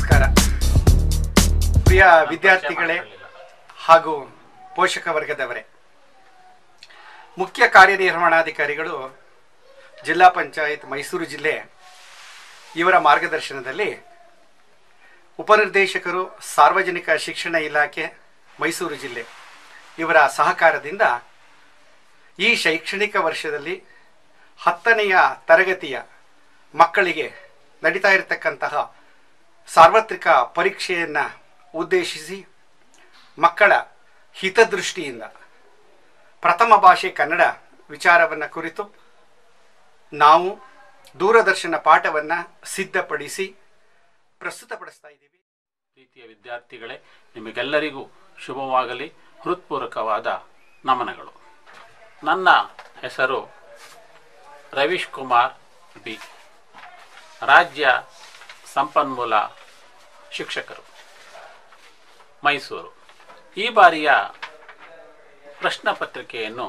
ನಮಸ್ಕಾರ ಪ್ರಿಯ ವಿದ್ಯಾರ್ಥಿಗಳೇ ಹಾಗೂ ಪೋಷಕ ವರ್ಗದವರೇ ಮುಖ್ಯ ಕಾರ್ಯನಿರ್ವಹಣಾಧಿಕಾರಿಗಳು ಜಿಲ್ಲಾ ಪಂಚಾಯತ್ ಮೈಸೂರು ಜಿಲ್ಲೆ ಇವರ ಮಾರ್ಗದರ್ಶನದಲ್ಲಿ ಉಪನಿರ್ದೇಶಕರು ಸಾರ್ವಜನಿಕ ಶಿಕ್ಷಣ ಇಲಾಖೆ ಮೈಸೂರು ಜಿಲ್ಲೆ ಇವರ ಸಹಕಾರದಿಂದ ಈ ಶೈಕ್ಷಣಿಕ ವರ್ಷದಲ್ಲಿ ಹತ್ತನೆಯ ತರಗತಿಯ ಮಕ್ಕಳಿಗೆ ನಡೀತಾ ಇರತಕ್ಕಂತಹ ಸಾರ್ವತ್ರಿಕ ಪರೀಕ್ಷೆಯನ್ನು ಉದ್ದೇಶಿಸಿ ಮಕ್ಕಳ ಹಿತದೃಷ್ಟಿಯಿಂದ ಪ್ರಥಮ ಭಾಷೆ ಕನ್ನಡ ವಿಚಾರವನ್ನು ಕುರಿತು ನಾವು ದೂರದರ್ಶನ ಪಾಠವನ್ನು ಸಿದ್ಧಪಡಿಸಿ ಪ್ರಸ್ತುತಪಡಿಸ್ತಾ ಇದ್ದೀವಿ ಪ್ರೀತಿಯ ವಿದ್ಯಾರ್ಥಿಗಳೇ ನಿಮಗೆಲ್ಲರಿಗೂ ಶುಭವಾಗಲಿ ಹೃತ್ಪೂರ್ವಕವಾದ ನಮನಗಳು ನನ್ನ ಹೆಸರು ರವೀಶ್ ಕುಮಾರ್ ಬಿ ರಾಜ್ಯ ಸಂಪನ್ಮೂಲ ಶಿಕ್ಷಕರು ಮೈಸೂರು ಈ ಬಾರಿಯ ಪ್ರಶ್ನೆ ಪತ್ರಿಕೆಯನ್ನು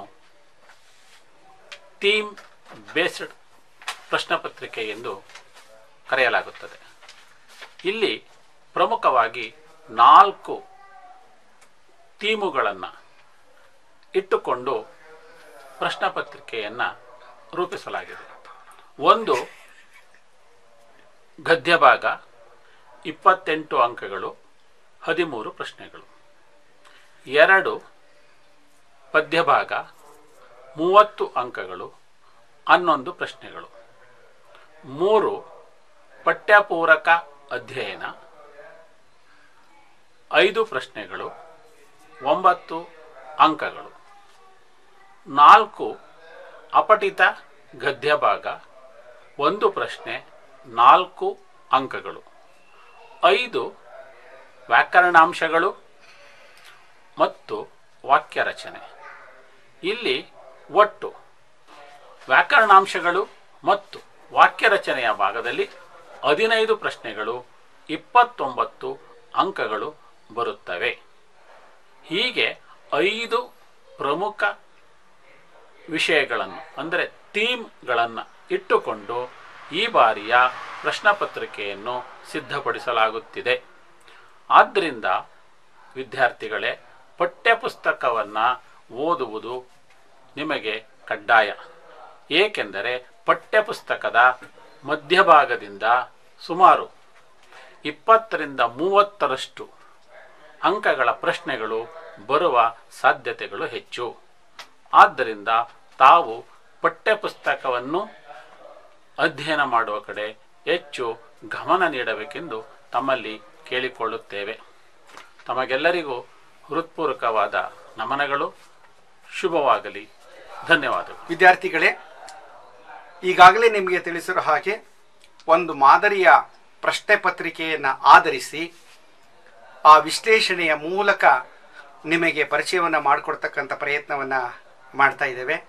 ಥೀಮ್ ಬೇಸ್ಡ್ ಪ್ರಶ್ನೆ ಪತ್ರಿಕೆ ಎಂದು ಕರೆಯಲಾಗುತ್ತದೆ ಇಲ್ಲಿ ಪ್ರಮುಖವಾಗಿ ನಾಲ್ಕು ಥೀಮುಗಳನ್ನು ಇಟ್ಟುಕೊಂಡು ಪ್ರಶ್ನೆ ಪತ್ರಿಕೆಯನ್ನು ರೂಪಿಸಲಾಗಿದೆ ಒಂದು ಗದ್ಯ ಭಾಗ ಇಪ್ಪತ್ತೆಂಟು ಅಂಕಗಳು ಹದಿಮೂರು ಪ್ರಶ್ನೆಗಳು ಎರಡು ಪದ್ಯ ಭಾಗ ಮೂವತ್ತು ಅಂಕಗಳು ಹನ್ನೊಂದು ಪ್ರಶ್ನೆಗಳು ಮೂರು ಪಠ್ಯಪೂರಕ ಅಧ್ಯಯನ ಐದು ಪ್ರಶ್ನೆಗಳು ಒಂಬತ್ತು ಅಂಕಗಳು ನಾಲ್ಕು ಅಪಠಿತ ಗದ್ಯ ಭಾಗ ಒಂದು ಪ್ರಶ್ನೆ ನಾಲ್ಕು ಅಂಕಗಳು ಐದು ವ್ಯಾಕರಣಾಂಶಗಳು ಮತ್ತು ವಾಕ್ಯ ರಚನೆ ಇಲ್ಲಿ ಒಟ್ಟು ವ್ಯಾಕರಣಾಂಶಗಳು ಮತ್ತು ವಾಕ್ಯ ರಚನೆಯ ಭಾಗದಲ್ಲಿ ಹದಿನೈದು ಪ್ರಶ್ನೆಗಳು ಇಪ್ಪತ್ತೊಂಬತ್ತು ಅಂಕಗಳು ಬರುತ್ತವೆ ಹೀಗೆ ಐದು ಪ್ರಮುಖ ವಿಷಯಗಳನ್ನು ಅಂದರೆ ಥೀಮ್ಗಳನ್ನು ಇಟ್ಟುಕೊಂಡು ಈ ಬಾರಿಯ ಪ್ರಶ್ನೆ ಪತ್ರಿಕೆಯನ್ನು ಸಿದ್ಧಪಡಿಸಲಾಗುತ್ತಿದೆ ಆದ್ದರಿಂದ ವಿದ್ಯಾರ್ಥಿಗಳೇ ಪಠ್ಯಪುಸ್ತಕವನ್ನು ಓದುವುದು ನಿಮಗೆ ಕಡ್ಡಾಯ ಏಕೆಂದರೆ ಪಠ್ಯಪುಸ್ತಕದ ಮಧ್ಯಭಾಗದಿಂದ ಸುಮಾರು ಇಪ್ಪತ್ತರಿಂದ ಮೂವತ್ತರಷ್ಟು ಅಂಕಗಳ ಪ್ರಶ್ನೆಗಳು ಬರುವ ಸಾಧ್ಯತೆಗಳು ಹೆಚ್ಚು ಆದ್ದರಿಂದ ತಾವು ಪಠ್ಯಪುಸ್ತಕವನ್ನು ಅಧ್ಯಯನ ಮಾಡುವ ಕಡೆ ಹೆಚ್ಚು ಗಮನ ನೀಡಬೇಕೆಂದು ತಮ್ಮಲ್ಲಿ ಕೇಳಿಕೊಳ್ಳುತ್ತೇವೆ ತಮಗೆಲ್ಲರಿಗೂ ಹೃತ್ಪೂರ್ವಕವಾದ ನಮನಗಳು ಶುಭವಾಗಲಿ ಧನ್ಯವಾದಗಳು ವಿದ್ಯಾರ್ಥಿಗಳೇ ಈಗಾಗಲೇ ನಿಮಗೆ ತಿಳಿಸಿರೋ ಹಾಗೆ ಒಂದು ಮಾದರಿಯ ಪ್ರಶ್ನೆ ಪತ್ರಿಕೆಯನ್ನು ಆಧರಿಸಿ ಆ ವಿಶ್ಲೇಷಣೆಯ ಮೂಲಕ ನಿಮಗೆ ಪರಿಚಯವನ್ನು ಮಾಡಿಕೊಡ್ತಕ್ಕಂಥ ಪ್ರಯತ್ನವನ್ನು ಮಾಡ್ತಾ ಇದ್ದೇವೆ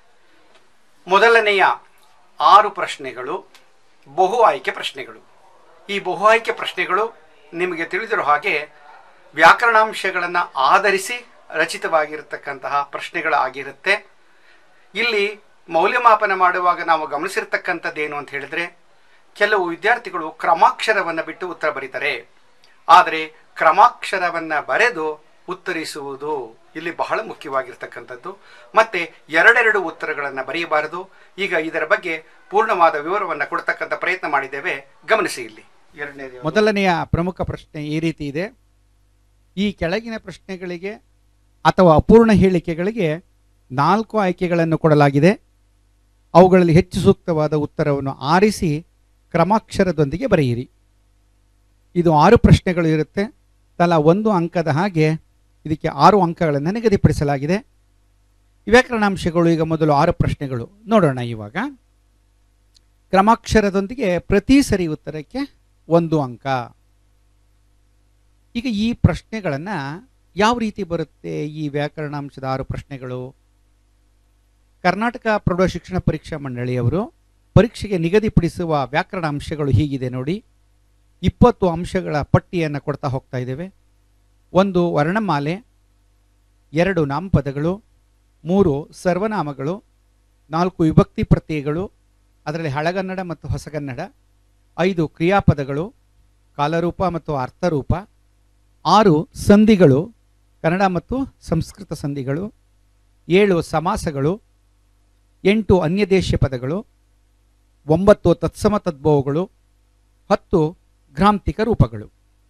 ಮೊದಲನೆಯ ಆರು ಪ್ರಶ್ನೆಗಳು ಬಹು ಆಯ್ಕೆ ಪ್ರಶ್ನೆಗಳು ಈ ಬಹು ಆಯ್ಕೆ ಪ್ರಶ್ನೆಗಳು ನಿಮಗೆ ತಿಳಿದಿರೋ ಹಾಗೆ ವ್ಯಾಕರಣಾಂಶಗಳನ್ನು ಆಧರಿಸಿ ರಚಿತವಾಗಿರತಕ್ಕಂತಹ ಪ್ರಶ್ನೆಗಳಾಗಿರುತ್ತೆ ಇಲ್ಲಿ ಮೌಲ್ಯಮಾಪನ ಮಾಡುವಾಗ ನಾವು ಗಮನಿಸಿರ್ತಕ್ಕಂಥದ್ದೇನು ಅಂತ ಹೇಳಿದ್ರೆ ಕೆಲವು ವಿದ್ಯಾರ್ಥಿಗಳು ಕ್ರಮಾಕ್ಷರವನ್ನು ಬಿಟ್ಟು ಉತ್ತರ ಬರೀತಾರೆ ಆದರೆ ಕ್ರಮಾಕ್ಷರವನ್ನು ಬರೆದು ಉತ್ತರಿಸುವುದು ಇಲ್ಲಿ ಬಹಳ ಮುಖ್ಯವಾಗಿರ್ತಕ್ಕಂಥದ್ದು ಮತ್ತೆ ಎರಡೆರಡು ಉತ್ತರಗಳನ್ನು ಬರೆಯಬಾರದು ಈಗ ಇದರ ಬಗ್ಗೆ ಪೂರ್ಣವಾದ ವಿವರವನ್ನು ಕೊಡ್ತಕ್ಕಂಥ ಪ್ರಯತ್ನ ಮಾಡಿದ್ದೇವೆ ಗಮನಿಸಿ ಇಲ್ಲಿ ಎರಡನೇದು ಮೊದಲನೆಯ ಪ್ರಮುಖ ಪ್ರಶ್ನೆ ಈ ರೀತಿ ಇದೆ ಈ ಕೆಳಗಿನ ಪ್ರಶ್ನೆಗಳಿಗೆ ಅಥವಾ ಅಪೂರ್ಣ ಹೇಳಿಕೆಗಳಿಗೆ ನಾಲ್ಕು ಆಯ್ಕೆಗಳನ್ನು ಕೊಡಲಾಗಿದೆ ಅವುಗಳಲ್ಲಿ ಹೆಚ್ಚು ಸೂಕ್ತವಾದ ಉತ್ತರವನ್ನು ಆರಿಸಿ ಕ್ರಮಾಕ್ಷರದೊಂದಿಗೆ ಬರೆಯಿರಿ ಇದು ಆರು ಪ್ರಶ್ನೆಗಳು ಇರುತ್ತೆ ತಲಾ ಒಂದು ಅಂಕದ ಹಾಗೆ ಇದಕ್ಕೆ ಆರು ಅಂಕಗಳನ್ನು ನಿಗದಿಪಡಿಸಲಾಗಿದೆ ವ್ಯಾಕರಣಾಂಶಗಳು ಈಗ ಮೊದಲು ಆರು ಪ್ರಶ್ನೆಗಳು ನೋಡೋಣ ಇವಾಗ ಕ್ರಮಾಕ್ಷರದೊಂದಿಗೆ ಪ್ರತಿ ಸರಿ ಉತ್ತರಕ್ಕೆ ಒಂದು ಅಂಕ ಈಗ ಈ ಪ್ರಶ್ನೆಗಳನ್ನು ಯಾವ ರೀತಿ ಬರುತ್ತೆ ಈ ವ್ಯಾಕರಣಾಂಶದ ಆರು ಪ್ರಶ್ನೆಗಳು ಕರ್ನಾಟಕ ಪ್ರೌಢಶಿಕ್ಷಣ ಪರೀಕ್ಷಾ ಮಂಡಳಿಯವರು ಪರೀಕ್ಷೆಗೆ ನಿಗದಿಪಡಿಸುವ ವ್ಯಾಕರಣಾಂಶಗಳು ಹೀಗಿದೆ ನೋಡಿ ಇಪ್ಪತ್ತು ಅಂಶಗಳ ಪಟ್ಟಿಯನ್ನು ಕೊಡ್ತಾ ಹೋಗ್ತಾ ಇದ್ದೇವೆ ಒಂದು ವರ್ಣಮಾಲೆ ಎರಡು ನಾಮಪದಗಳು ಮೂರು ಸರ್ವನಾಮಗಳು ನಾಲ್ಕು ವಿಭಕ್ತಿ ಪ್ರತ್ಯಯಗಳು ಅದರಲ್ಲಿ ಹಳಗನ್ನಡ ಮತ್ತು ಹೊಸಗನ್ನಡ ಐದು ಕ್ರಿಯಾಪದಗಳು ಕಾಲರೂಪ ಮತ್ತು ಅರ್ಥರೂಪ ಆರು ಸಂಧಿಗಳು ಕನ್ನಡ ಮತ್ತು ಸಂಸ್ಕೃತ ಸಂಧಿಗಳು ಏಳು ಸಮಾಸಗಳು ಎಂಟು ಅನ್ಯದೇಶ ಪದಗಳು ಒಂಬತ್ತು ತತ್ಸಮ ತದ್ಭವಗಳು ಹತ್ತು ಗ್ರಾಂಥಿಕ ರೂಪಗಳು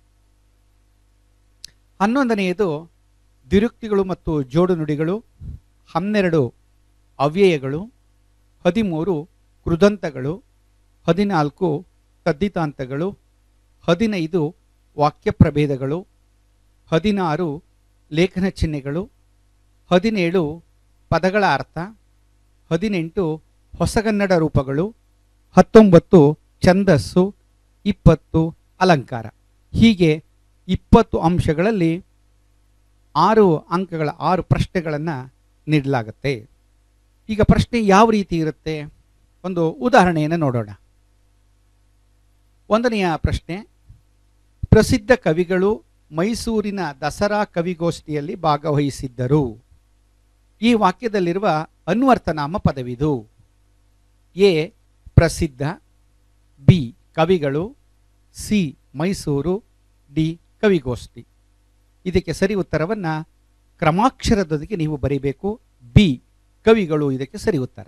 ಹನ್ನೊಂದನೆಯದು ದ್ವಿರುಕ್ತಿಗಳು ಮತ್ತು ಜೋಡು ನುಡಿಗಳು ಹನ್ನೆರಡು ಅವ್ಯಯಗಳು ಹದಿಮೂರು ಕೃದಂತಗಳು ಹದಿನಾಲ್ಕು ತದ್ದಿತಾಂತಗಳು ಹದಿನೈದು ವಾಕ್ಯ ಪ್ರಭೇದಗಳು ಹದಿನಾರು ಲೇಖನ ಚಿಹ್ನೆಗಳು ಹದಿನೇಳು ಪದಗಳ ಅರ್ಥ ಹದಿನೆಂಟು ಹೊಸಗನ್ನಡ ರೂಪಗಳು ಹತ್ತೊಂಬತ್ತು ಛಂದಸ್ಸು ಇಪ್ಪತ್ತು ಅಲಂಕಾರ ಹೀಗೆ ಇಪ್ಪತ್ತು ಅಂಶಗಳಲ್ಲಿ ಆರು ಅಂಕಗಳ ಆರು ಪ್ರಶ್ನೆಗಳನ್ನು ನೀಡಲಾಗುತ್ತೆ ಈಗ ಪ್ರಶ್ನೆ ಯಾವ ರೀತಿ ಇರುತ್ತೆ ಒಂದು ಉದಾಹರಣೆಯನ್ನು ನೋಡೋಣ ಒಂದನೆಯ ಪ್ರಶ್ನೆ ಪ್ರಸಿದ್ಧ ಕವಿಗಳು ಮೈಸೂರಿನ ದಸರಾ ಕವಿಗೋಷ್ಠಿಯಲ್ಲಿ ಭಾಗವಹಿಸಿದ್ದರು ಈ ವಾಕ್ಯದಲ್ಲಿರುವ ಅನ್ವರ್ಥನಾಮ ಪದವಿದು ಎ ಪ್ರಸಿದ್ಧ ಬಿ ಕವಿಗಳು ಸಿ ಮೈಸೂರು ಡಿ ಕವಿಗೋಷ್ಠಿ ಇದಕ್ಕೆ ಸರಿ ಉತ್ತರವನ್ನು ಕ್ರಮಾಕ್ಷರದೊಂದಿಗೆ ನೀವು ಬರೀಬೇಕು ಬಿ ಕವಿಗಳು ಇದಕ್ಕೆ ಸರಿ ಉತ್ತರ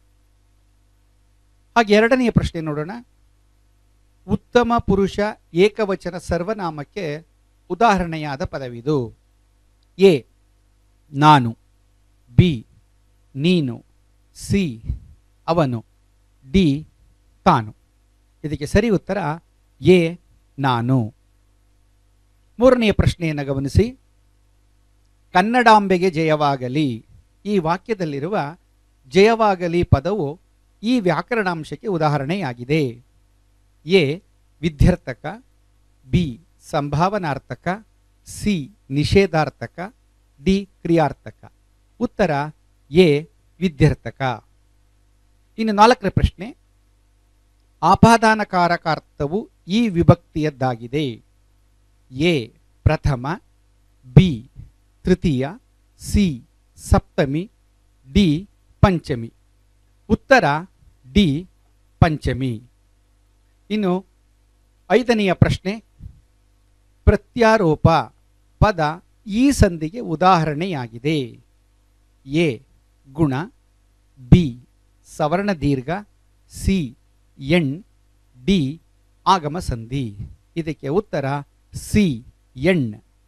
ಹಾಗೆ ಎರಡನೆಯ ಪ್ರಶ್ನೆ ನೋಡೋಣ ಉತ್ತಮ ಪುರುಷ ಏಕವಚನ ಸರ್ವನಾಮಕ್ಕೆ ಉದಾಹರಣೆಯಾದ ಪದವಿದು ಎ ನಾನು ಬಿ ನೀನು ಸಿ ಅವನು ಡಿ ತಾನು ಇದಕ್ಕೆ ಸರಿ ಉತ್ತರ ಎ ನಾನು ಮೂರನೆಯ ಪ್ರಶ್ನೆಯನ್ನು ಗಮನಿಸಿ ಕನ್ನಡಾಂಬೆಗೆ ಜಯವಾಗಲಿ ಈ ವಾಕ್ಯದಲ್ಲಿರುವ ಜಯವಾಗಲಿ ಪದವು ಈ ವ್ಯಾಕರಣಾಂಶಕ್ಕೆ ಉದಾಹರಣೆಯಾಗಿದೆ ಎ ವಿಧ್ಯರ್ಥಕ ಬಿ ಸಂಭಾವನಾರ್ಥಕ ಸಿ ನಿಷೇಧಾರ್ಥಕ ಡಿ ಕ್ರಿಯಾರ್ಥಕ ಉತ್ತರ ಎ ವಿಧ್ಯರ್ಥಕ ಇನ್ನು ನಾಲ್ಕನೇ ಪ್ರಶ್ನೆ ಆಪಾದಾನಕಾರಕಾರ್ಥವು ಈ ವಿಭಕ್ತಿಯದ್ದಾಗಿದೆ ಎ ಪ್ರಥಮ ಬಿ ತೃತೀಯ ಸಿ ಸಪ್ತಮಿ ಡಿ ಪಂಚಮಿ ಉತ್ತರ ಡಿ ಪಂಚಮಿ ಇನ್ನು ಐದನೆಯ ಪ್ರಶ್ನೆ ಪ್ರತ್ಯಾರೋಪ ಪದ ಈ ಸಂಧಿಗೆ ಉದಾಹರಣೆಯಾಗಿದೆ ಎ ಗುಣ ಬಿ ಸವರ್ಣ ದೀರ್ಘ ಸಿ ಎಣ್ ಡಿ ಆಗಮ ಸಂಧಿ ಇದಕ್ಕೆ ಉತ್ತರ ಸಿ ಎಣ್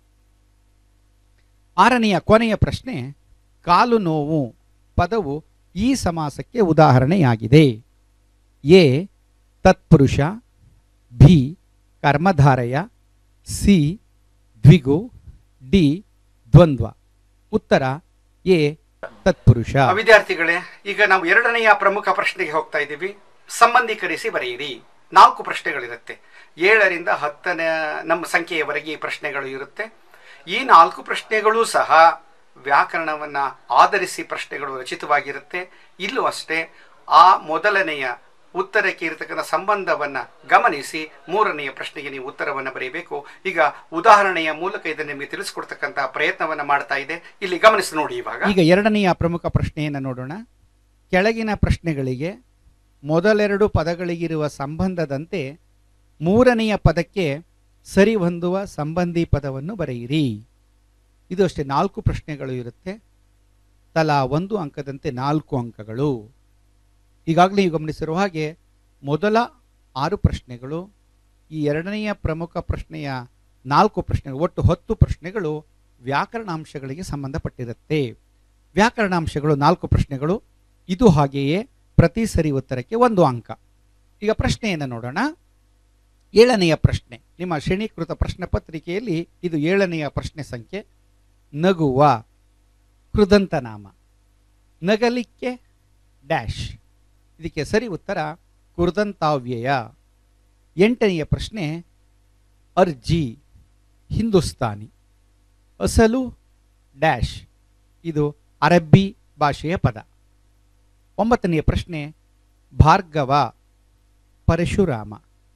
ಆರನೆಯ ಕೊನೆಯ ಪ್ರಶ್ನೆ ಕಾಲು ನೋವು ಪದವು ಈ ಸಮಾಸಕ್ಕೆ ಉದಾಹರಣೆಯಾಗಿದೆ ಎ ತತ್ಪುರುಷ ಬಿ ಕರ್ಮಧಾರಯ ಸಿ ದ್ವಿಗು ಡಿ ದ್ವಂದ್ವ ಉತ್ತರ ಎ ತತ್ಪುರುಷ ವಿದ್ಯಾರ್ಥಿಗಳೇ ಈಗ ನಾವು ಎರಡನೆಯ ಪ್ರಮುಖ ಪ್ರಶ್ನೆಗೆ ಹೋಗ್ತಾ ಇದ್ದೀವಿ ಸಂಬಂಧೀಕರಿಸಿ ಬರೆಯಿರಿ ನಾಲ್ಕು ಪ್ರಶ್ನೆಗಳಿರುತ್ತೆ ಏಳರಿಂದ ಹತ್ತನೇ ನಮ್ಮ ಸಂಖ್ಯೆಯವರೆಗೆ ಈ ಪ್ರಶ್ನೆಗಳು ಇರುತ್ತೆ ಈ ನಾಲ್ಕು ಪ್ರಶ್ನೆಗಳು ಸಹ ವ್ಯಾಕರಣವನ್ನು ಆಧರಿಸಿ ಪ್ರಶ್ನೆಗಳು ರಚಿತವಾಗಿರುತ್ತೆ ಇಲ್ಲೂ ಅಷ್ಟೇ ಆ ಮೊದಲನೆಯ ಉತ್ತರಕ್ಕೆ ಇರತಕ್ಕಂಥ ಸಂಬಂಧವನ್ನು ಗಮನಿಸಿ ಮೂರನೆಯ ಪ್ರಶ್ನೆಗೆ ನೀವು ಉತ್ತರವನ್ನು ಬರೀಬೇಕು ಈಗ ಉದಾಹರಣೆಯ ಮೂಲಕ ಇದನ್ನು ನಿಮಗೆ ತಿಳಿಸ್ಕೊಡ್ತಕ್ಕಂಥ ಪ್ರಯತ್ನವನ್ನು ಮಾಡ್ತಾ ಇದೆ ಇಲ್ಲಿ ಗಮನಿಸಿ ನೋಡಿ ಇವಾಗ ಈಗ ಎರಡನೆಯ ಪ್ರಮುಖ ಪ್ರಶ್ನೆಯನ್ನು ನೋಡೋಣ ಕೆಳಗಿನ ಪ್ರಶ್ನೆಗಳಿಗೆ ಮೊದಲೆರಡು ಪದಗಳಿಗಿರುವ ಸಂಬಂಧದಂತೆ ಮೂರನೆಯ ಪದಕ್ಕೆ ಸರಿ ಹೊಂದುವ ಸಂಬಂಧಿ ಪದವನ್ನು ಬರೆಯಿರಿ ಇದು ಅಷ್ಟೇ ನಾಲ್ಕು ಪ್ರಶ್ನೆಗಳು ಇರುತ್ತೆ ತಲಾ ಒಂದು ಅಂಕದಂತೆ ನಾಲ್ಕು ಅಂಕಗಳು ಈಗಾಗಲೇ ನೀವು ಗಮನಿಸಿರುವ ಹಾಗೆ ಮೊದಲ ಆರು ಪ್ರಶ್ನೆಗಳು ಈ ಎರಡನೆಯ ಪ್ರಮುಖ ಪ್ರಶ್ನೆಯ ನಾಲ್ಕು ಪ್ರಶ್ನೆಗಳು ಒಟ್ಟು ಹತ್ತು ಪ್ರಶ್ನೆಗಳು ವ್ಯಾಕರಣಾಂಶಗಳಿಗೆ ಸಂಬಂಧಪಟ್ಟಿರುತ್ತೆ ವ್ಯಾಕರಣಾಂಶಗಳು ನಾಲ್ಕು ಪ್ರಶ್ನೆಗಳು ಇದು ಹಾಗೆಯೇ ಪ್ರತಿ ಸರಿ ಉತ್ತರಕ್ಕೆ ಒಂದು ಅಂಕ ಈಗ ಪ್ರಶ್ನೆಯನ್ನು ನೋಡೋಣ ಏಳನೆಯ ಪ್ರಶ್ನೆ ನಿಮ್ಮ ಶ್ರೇಣೀಕೃತ ಪ್ರಶ್ನೆ ಪತ್ರಿಕೆಯಲ್ಲಿ ಇದು ಏಳನೆಯ ಪ್ರಶ್ನೆ ಸಂಖ್ಯೆ ನಗುವ ಕೃದಂತನಾಮ ನಗಲಿಕ್ಕೆ ಡ್ಯಾಶ್ ಇದಕ್ಕೆ ಸರಿ ಉತ್ತರ ಕೃದಂತಾವ್ಯಯ ಎಂಟನೆಯ ಪ್ರಶ್ನೆ ಅರ್ಜಿ ಹಿಂದೂಸ್ತಾನಿ ಅಸಲು ಡ್ಯಾಶ್ ಇದು ಅರಬ್ಬಿ ಭಾಷೆಯ ಪದ ಒಂಬತ್ತನೆಯ ಪ್ರಶ್ನೆ ಭಾರ್ಗವ ಪರಶುರಾಮ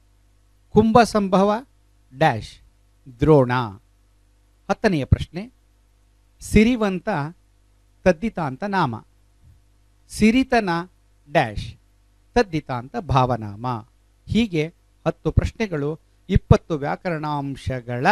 ಕುಂಭ ಸಂಭವ ಡ್ಯಾಶ್ ದ್ರೋಣ ಹತ್ತನೆಯ ಪ್ರಶ್ನೆ ಸಿರಿವಂತ ತದ್ದಿತಾಂತ ನಾಮ ಸಿರಿತನ ಡ್ಯಾಶ್ ತದ್ದಿತಾಂತ ಭಾವನಾಮ ಹೀಗೆ ಹತ್ತು ಪ್ರಶ್ನೆಗಳು ಇಪ್ಪತ್ತು ವ್ಯಾಕರಣಾಂಶಗಳ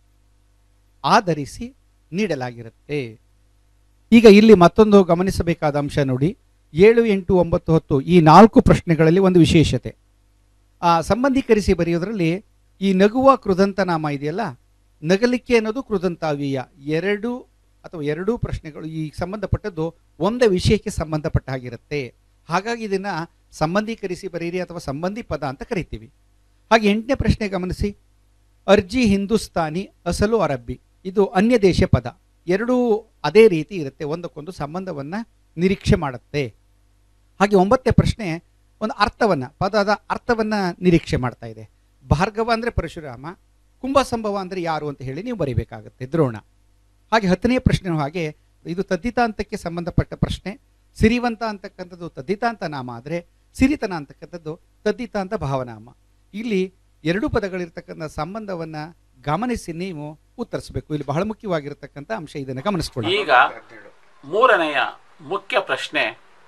ಆಧರಿಸಿ ನೀಡಲಾಗಿರುತ್ತೆ ಈಗ ಇಲ್ಲಿ ಮತ್ತೊಂದು ಗಮನಿಸಬೇಕಾದ ಅಂಶ ನೋಡಿ ಏಳು ಎಂಟು ಒಂಬತ್ತು ಹತ್ತು ಈ ನಾಲ್ಕು ಪ್ರಶ್ನೆಗಳಲ್ಲಿ ಒಂದು ವಿಶೇಷತೆ ಆ ಸಂಬಂಧೀಕರಿಸಿ ಬರೆಯೋದ್ರಲ್ಲಿ ಈ ನಗುವ ಕೃದಂತನಾಮ ಇದೆಯಲ್ಲ ನಗಲಿಕ್ಕೆ ಅನ್ನೋದು ಕೃದಂತಾವೀಯ ಎರಡು ಅಥವಾ ಎರಡೂ ಪ್ರಶ್ನೆಗಳು ಈ ಸಂಬಂಧಪಟ್ಟದ್ದು ಒಂದೇ ವಿಷಯಕ್ಕೆ ಸಂಬಂಧಪಟ್ಟ ಹಾಗಿರುತ್ತೆ ಹಾಗಾಗಿ ಇದನ್ನ ಸಂಬಂಧೀಕರಿಸಿ ಬರೀರಿ ಅಥವಾ ಸಂಬಂಧಿ ಪದ ಅಂತ ಕರಿತೀವಿ ಹಾಗೆ ಎಂಟನೇ ಪ್ರಶ್ನೆ ಗಮನಿಸಿ ಅರ್ಜಿ ಹಿಂದೂಸ್ತಾನಿ ಅಸಲು ಅರಬ್ಬಿ ಇದು ಅನ್ಯ ದೇಶ ಪದ ಎರಡೂ ಅದೇ ರೀತಿ ಇರುತ್ತೆ ಒಂದಕ್ಕೊಂದು ಸಂಬಂಧವನ್ನ ನಿರೀಕ್ಷೆ ಮಾಡುತ್ತೆ ಹಾಗೆ ಒಂಬತ್ತನೇ ಪ್ರಶ್ನೆ ಒಂದು ಅರ್ಥವನ್ನ ಪದದ ಅರ್ಥವನ್ನ ನಿರೀಕ್ಷೆ ಮಾಡ್ತಾ ಇದೆ ಭಾರ್ಗವ ಅಂದ್ರೆ ಪರಶುರಾಮ ಕುಂಭಸಂಭವ ಅಂದ್ರೆ ಯಾರು ಅಂತ ಹೇಳಿ ನೀವು ಬರೀಬೇಕಾಗುತ್ತೆ ದ್ರೋಣ ಹಾಗೆ ಹತ್ತನೇ ಪ್ರಶ್ನೆ ಹಾಗೆ ಇದು ತದ್ದಿತಾಂತಕ್ಕೆ ಸಂಬಂಧಪಟ್ಟ ಪ್ರಶ್ನೆ ಸಿರಿವಂತ ಅಂತಕ್ಕಂಥದ್ದು ತದ್ದಿತಾಂತ ನಾಮ ಆದರೆ ಸಿರಿತನ ಅಂತಕ್ಕಂಥದ್ದು ತದ್ದಿತಾಂತ ಭಾವನಾಮ ಇಲ್ಲಿ ಎರಡು ಪದಗಳಿರ್ತಕ್ಕಂಥ ಸಂಬಂಧವನ್ನ ಗಮನಿಸಿ ನೀವು ಉತ್ತರಿಸಬೇಕು ಇಲ್ಲಿ ಬಹಳ ಮುಖ್ಯವಾಗಿರ್ತಕ್ಕಂಥ ಅಂಶ ಇದನ್ನು ಗಮನಿಸ್ಕೊಳ್ಳಿ ಈಗ ಮೂರನೆಯ ಮುಖ್ಯ ಪ್ರಶ್ನೆ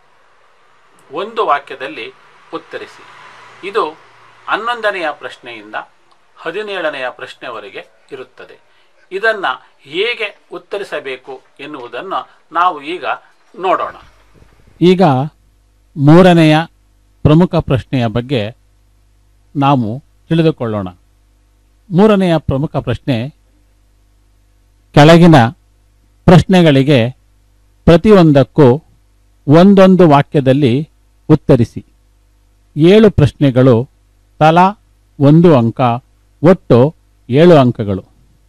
ಒಂದು ವಾಕ್ಯದಲ್ಲಿ ಉತ್ತರಿಸಿ ಇದು ಹನ್ನೊಂದನೆಯ ಪ್ರಶ್ನೆಯಿಂದ ಹದಿನೇಳನೆಯ ಪ್ರಶ್ನೆವರೆಗೆ ಇರುತ್ತದೆ ಇದನ್ನ ಹೇಗೆ ಉತ್ತರಿಸಬೇಕು ಎನ್ನುವುದನ್ನು ನಾವು ಈಗ ನೋಡೋಣ ಈಗ ಮೂರನೆಯ ಪ್ರಮುಖ ಪ್ರಶ್ನೆಯ ಬಗ್ಗೆ ನಾವು ತಿಳಿದುಕೊಳ್ಳೋಣ ಮೂರನೆಯ ಪ್ರಮುಖ ಪ್ರಶ್ನೆ ಕೆಳಗಿನ ಪ್ರಶ್ನೆಗಳಿಗೆ ಪ್ರತಿಯೊಂದಕ್ಕೂ ಒಂದೊಂದು ವಾಕ್ಯದಲ್ಲಿ ಉತ್ತರಿಸಿ ಏಳು ಪ್ರಶ್ನೆಗಳು ತಲಾ ಒಂದು ಅಂಕ ಒಟ್ಟು ಏಳು ಅಂಕಗಳು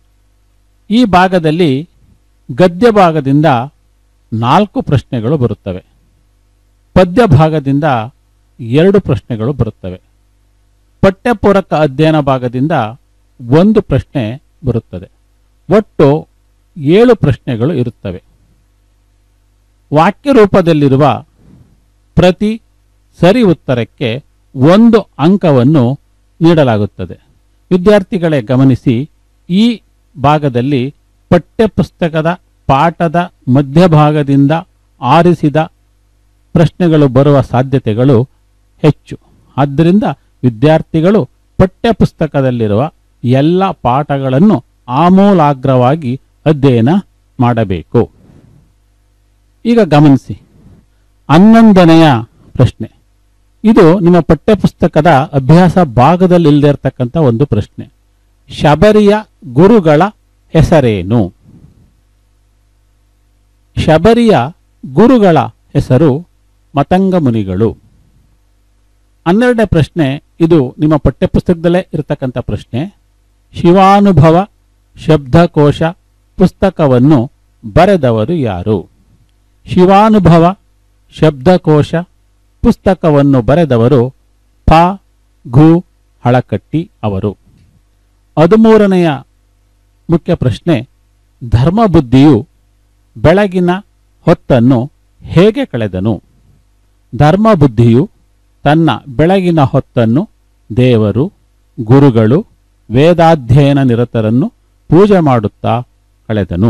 ಈ ಭಾಗದಲ್ಲಿ ಗದ್ಯ ಭಾಗದಿಂದ ನಾಲ್ಕು ಪ್ರಶ್ನೆಗಳು ಬರುತ್ತವೆ ಪದ್ಯ ಭಾಗದಿಂದ ಎರಡು ಪ್ರಶ್ನೆಗಳು ಬರುತ್ತವೆ ಪಠ್ಯಪೂರಕ ಅಧ್ಯಯನ ಭಾಗದಿಂದ ಒಂದು ಪ್ರಶ್ನೆ ಬರುತ್ತದೆ ಒಟ್ಟು ಏಳು ಪ್ರಶ್ನೆಗಳು ಇರುತ್ತವೆ ವಾಕ್ಯ ರೂಪದಲ್ಲಿರುವ ಪ್ರತಿ ಸರಿ ಉತ್ತರಕ್ಕೆ ಒಂದು ಅಂಕವನ್ನು ನೀಡಲಾಗುತ್ತದೆ ವಿದ್ಯಾರ್ಥಿಗಳೇ ಗಮನಿಸಿ ಈ ಭಾಗದಲ್ಲಿ ಪಠ್ಯಪುಸ್ತಕದ ಪಾಠದ ಮಧ್ಯಭಾಗದಿಂದ ಆರಿಸಿದ ಪ್ರಶ್ನೆಗಳು ಬರುವ ಸಾಧ್ಯತೆಗಳು ಹೆಚ್ಚು ಆದ್ದರಿಂದ ವಿದ್ಯಾರ್ಥಿಗಳು ಪಠ್ಯಪುಸ್ತಕದಲ್ಲಿರುವ ಎಲ್ಲ ಪಾಠಗಳನ್ನು ಆಮೂಲಾಗ್ರವಾಗಿ ಅಧ್ಯಯನ ಮಾಡಬೇಕು ಈಗ ಗಮನಿಸಿ ಹನ್ನೊಂದನೆಯ ಪ್ರಶ್ನೆ ಇದು ನಿಮ್ಮ ಪಠ್ಯಪುಸ್ತಕದ ಅಭ್ಯಾಸ ಭಾಗದಲ್ಲಿ ಇಲ್ಲದೆ ಇರತಕ್ಕಂಥ ಒಂದು ಪ್ರಶ್ನೆ ಶಬರಿಯ ಗುರುಗಳ ಹೆಸರೇನು ಶಬರಿಯ ಗುರುಗಳ ಹೆಸರು ಮತಂಗ ಮುನಿಗಳು ಹನ್ನೆರಡನೇ ಪ್ರಶ್ನೆ ಇದು ನಿಮ್ಮ ಪಠ್ಯಪುಸ್ತಕದಲ್ಲೇ ಇರತಕ್ಕಂಥ ಪ್ರಶ್ನೆ ಶಿವಾನುಭವ ಶಬ್ದಕೋಶ ಪುಸ್ತಕವನ್ನು ಬರೆದವರು ಯಾರು ಶಿವಾನುಭವ ಶಬ್ದಕೋಶ ಪುಸ್ತಕವನ್ನು ಬರೆದವರು ಪ ಘು ಹಳಕಟ್ಟಿ ಅವರು ಹದಿಮೂರನೆಯ ಮುಖ್ಯ ಪ್ರಶ್ನೆ ಧರ್ಮಬುದ್ಧಿಯು ಬೆಳಗಿನ ಹೊತ್ತನ್ನು ಹೇಗೆ ಕಳೆದನು ಧರ್ಮಬುದ್ಧಿಯು ತನ್ನ ಬೆಳಗಿನ ಹೊತ್ತನ್ನು ದೇವರು ಗುರುಗಳು ವೇದಾಧ್ಯಯನ ನಿರತರನ್ನು ಪೂಜೆ ಮಾಡುತ್ತಾ ಕಳೆದನು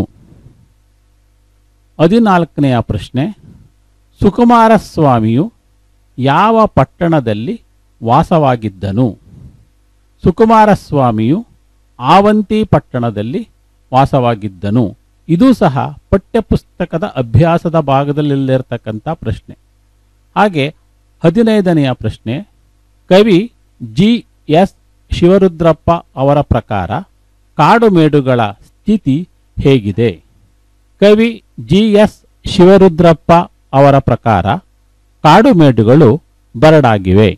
ಹದಿನಾಲ್ಕನೆಯ ಪ್ರಶ್ನೆ ಸುಕುಮಾರ ಸ್ವಾಮಿಯು ಯಾವ ಪಟ್ಟಣದಲ್ಲಿ ವಾಸವಾಗಿದ್ದನು ಸುಕುಮಾರ ಸ್ವಾಮಿಯು ಆವಂತಿ ಪಟ್ಟಣದಲ್ಲಿ ವಾಸವಾಗಿದ್ದನು ಇದು ಸಹ ಪಠ್ಯಪುಸ್ತಕದ ಅಭ್ಯಾಸದ ಭಾಗದಲ್ಲಿರತಕ್ಕಂಥ ಪ್ರಶ್ನೆ ಹಾಗೆ ಹದಿನೈದನೆಯ ಪ್ರಶ್ನೆ ಕವಿ ಜಿ ಎಸ್ ಶಿವರುದ್ರಪ್ಪ ಅವರ ಪ್ರಕಾರ ಕಾಡುಮೇಡುಗಳ ಸ್ಥಿತಿ ಹೇಗಿದೆ ಕವಿ ಜಿ ಎಸ್ ಶಿವರುದ್ರಪ್ಪ ಅವರ ಪ್ರಕಾರ ಕಾಡುಮೇಡುಗಳು ಬರಡಾಗಿವೆ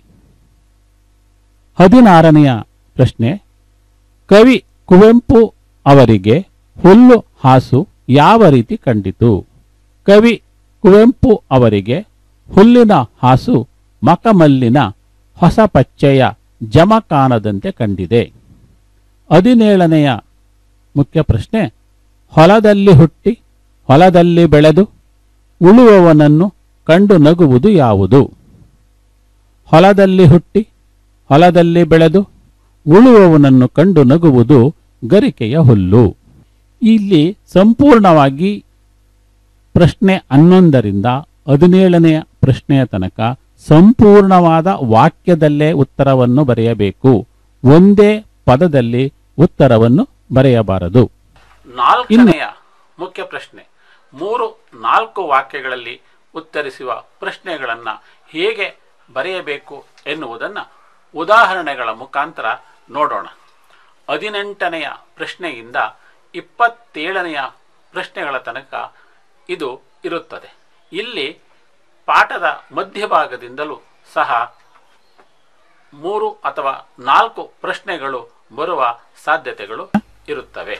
ಹದಿನಾರನೆಯ ಪ್ರಶ್ನೆ ಕವಿ ಕುವೆಂಪು ಅವರಿಗೆ ಹುಲ್ಲು ಹಾಸು ಯಾವ ರೀತಿ ಕಂಡಿತು ಕವಿ ಕುವೆಂಪು ಅವರಿಗೆ ಹುಲ್ಲಿನ ಹಾಸು ಮಕಮಲ್ಲಿನ ಹೊಸ ಪಚ್ಚೆಯ ಜಮಕಾನದಂತೆ ಕಂಡಿದೆ ಹದಿನೇಳನೆಯ ಮುಖ್ಯ ಪ್ರಶ್ನೆ ಹೊಲದಲ್ಲಿ ಹುಟ್ಟಿ ಹೊಲದಲ್ಲಿ ಬೆಳೆದು ಉಳುವವನನ್ನು ಕಂಡು ನಗುವುದು ಯಾವುದು ಹೊಲದಲ್ಲಿ ಹುಟ್ಟಿ ಹೊಲದಲ್ಲಿ ಬೆಳೆದು ಉಳುವವನನ್ನು ಕಂಡು ನಗುವುದು ಗರಿಕೆಯ ಹುಲ್ಲು ಇಲ್ಲಿ ಸಂಪೂರ್ಣವಾಗಿ ಪ್ರಶ್ನೆ ಹನ್ನೊಂದರಿಂದ ಹದಿನೇಳನೆಯ ಪ್ರಶ್ನೆಯ ತನಕ ಸಂಪೂರ್ಣವಾದ ವಾಕ್ಯದಲ್ಲೇ ಉತ್ತರವನ್ನು ಬರೆಯಬೇಕು ಒಂದೇ ಪದದಲ್ಲಿ ಉತ್ತರವನ್ನು ಬರೆಯಬಾರದು ನಾಲ್ಕನೆಯ ಮುಖ್ಯ ಪ್ರಶ್ನೆ ಮೂರು ನಾಲ್ಕು ವಾಕ್ಯಗಳಲ್ಲಿ ಉತ್ತರಿಸುವ ಪ್ರಶ್ನೆಗಳನ್ನು ಹೇಗೆ ಬರೆಯಬೇಕು ಎನ್ನುವುದನ್ನು ಉದಾಹರಣೆಗಳ ಮುಖಾಂತರ ನೋಡೋಣ ಹದಿನೆಂಟನೆಯ ಪ್ರಶ್ನೆಯಿಂದ ಇಪ್ಪತ್ತೇಳನೆಯ ಪ್ರಶ್ನೆಗಳ ತನಕ ಇದು ಇರುತ್ತದೆ ಇಲ್ಲಿ ಪಾಠದ ಮಧ್ಯಭಾಗದಿಂದಲೂ ಸಹ ಮೂರು ಅಥವಾ ನಾಲ್ಕು ಪ್ರಶ್ನೆಗಳು ಬರುವ ಸಾಧ್ಯತೆಗಳು ಇರುತ್ತವೆ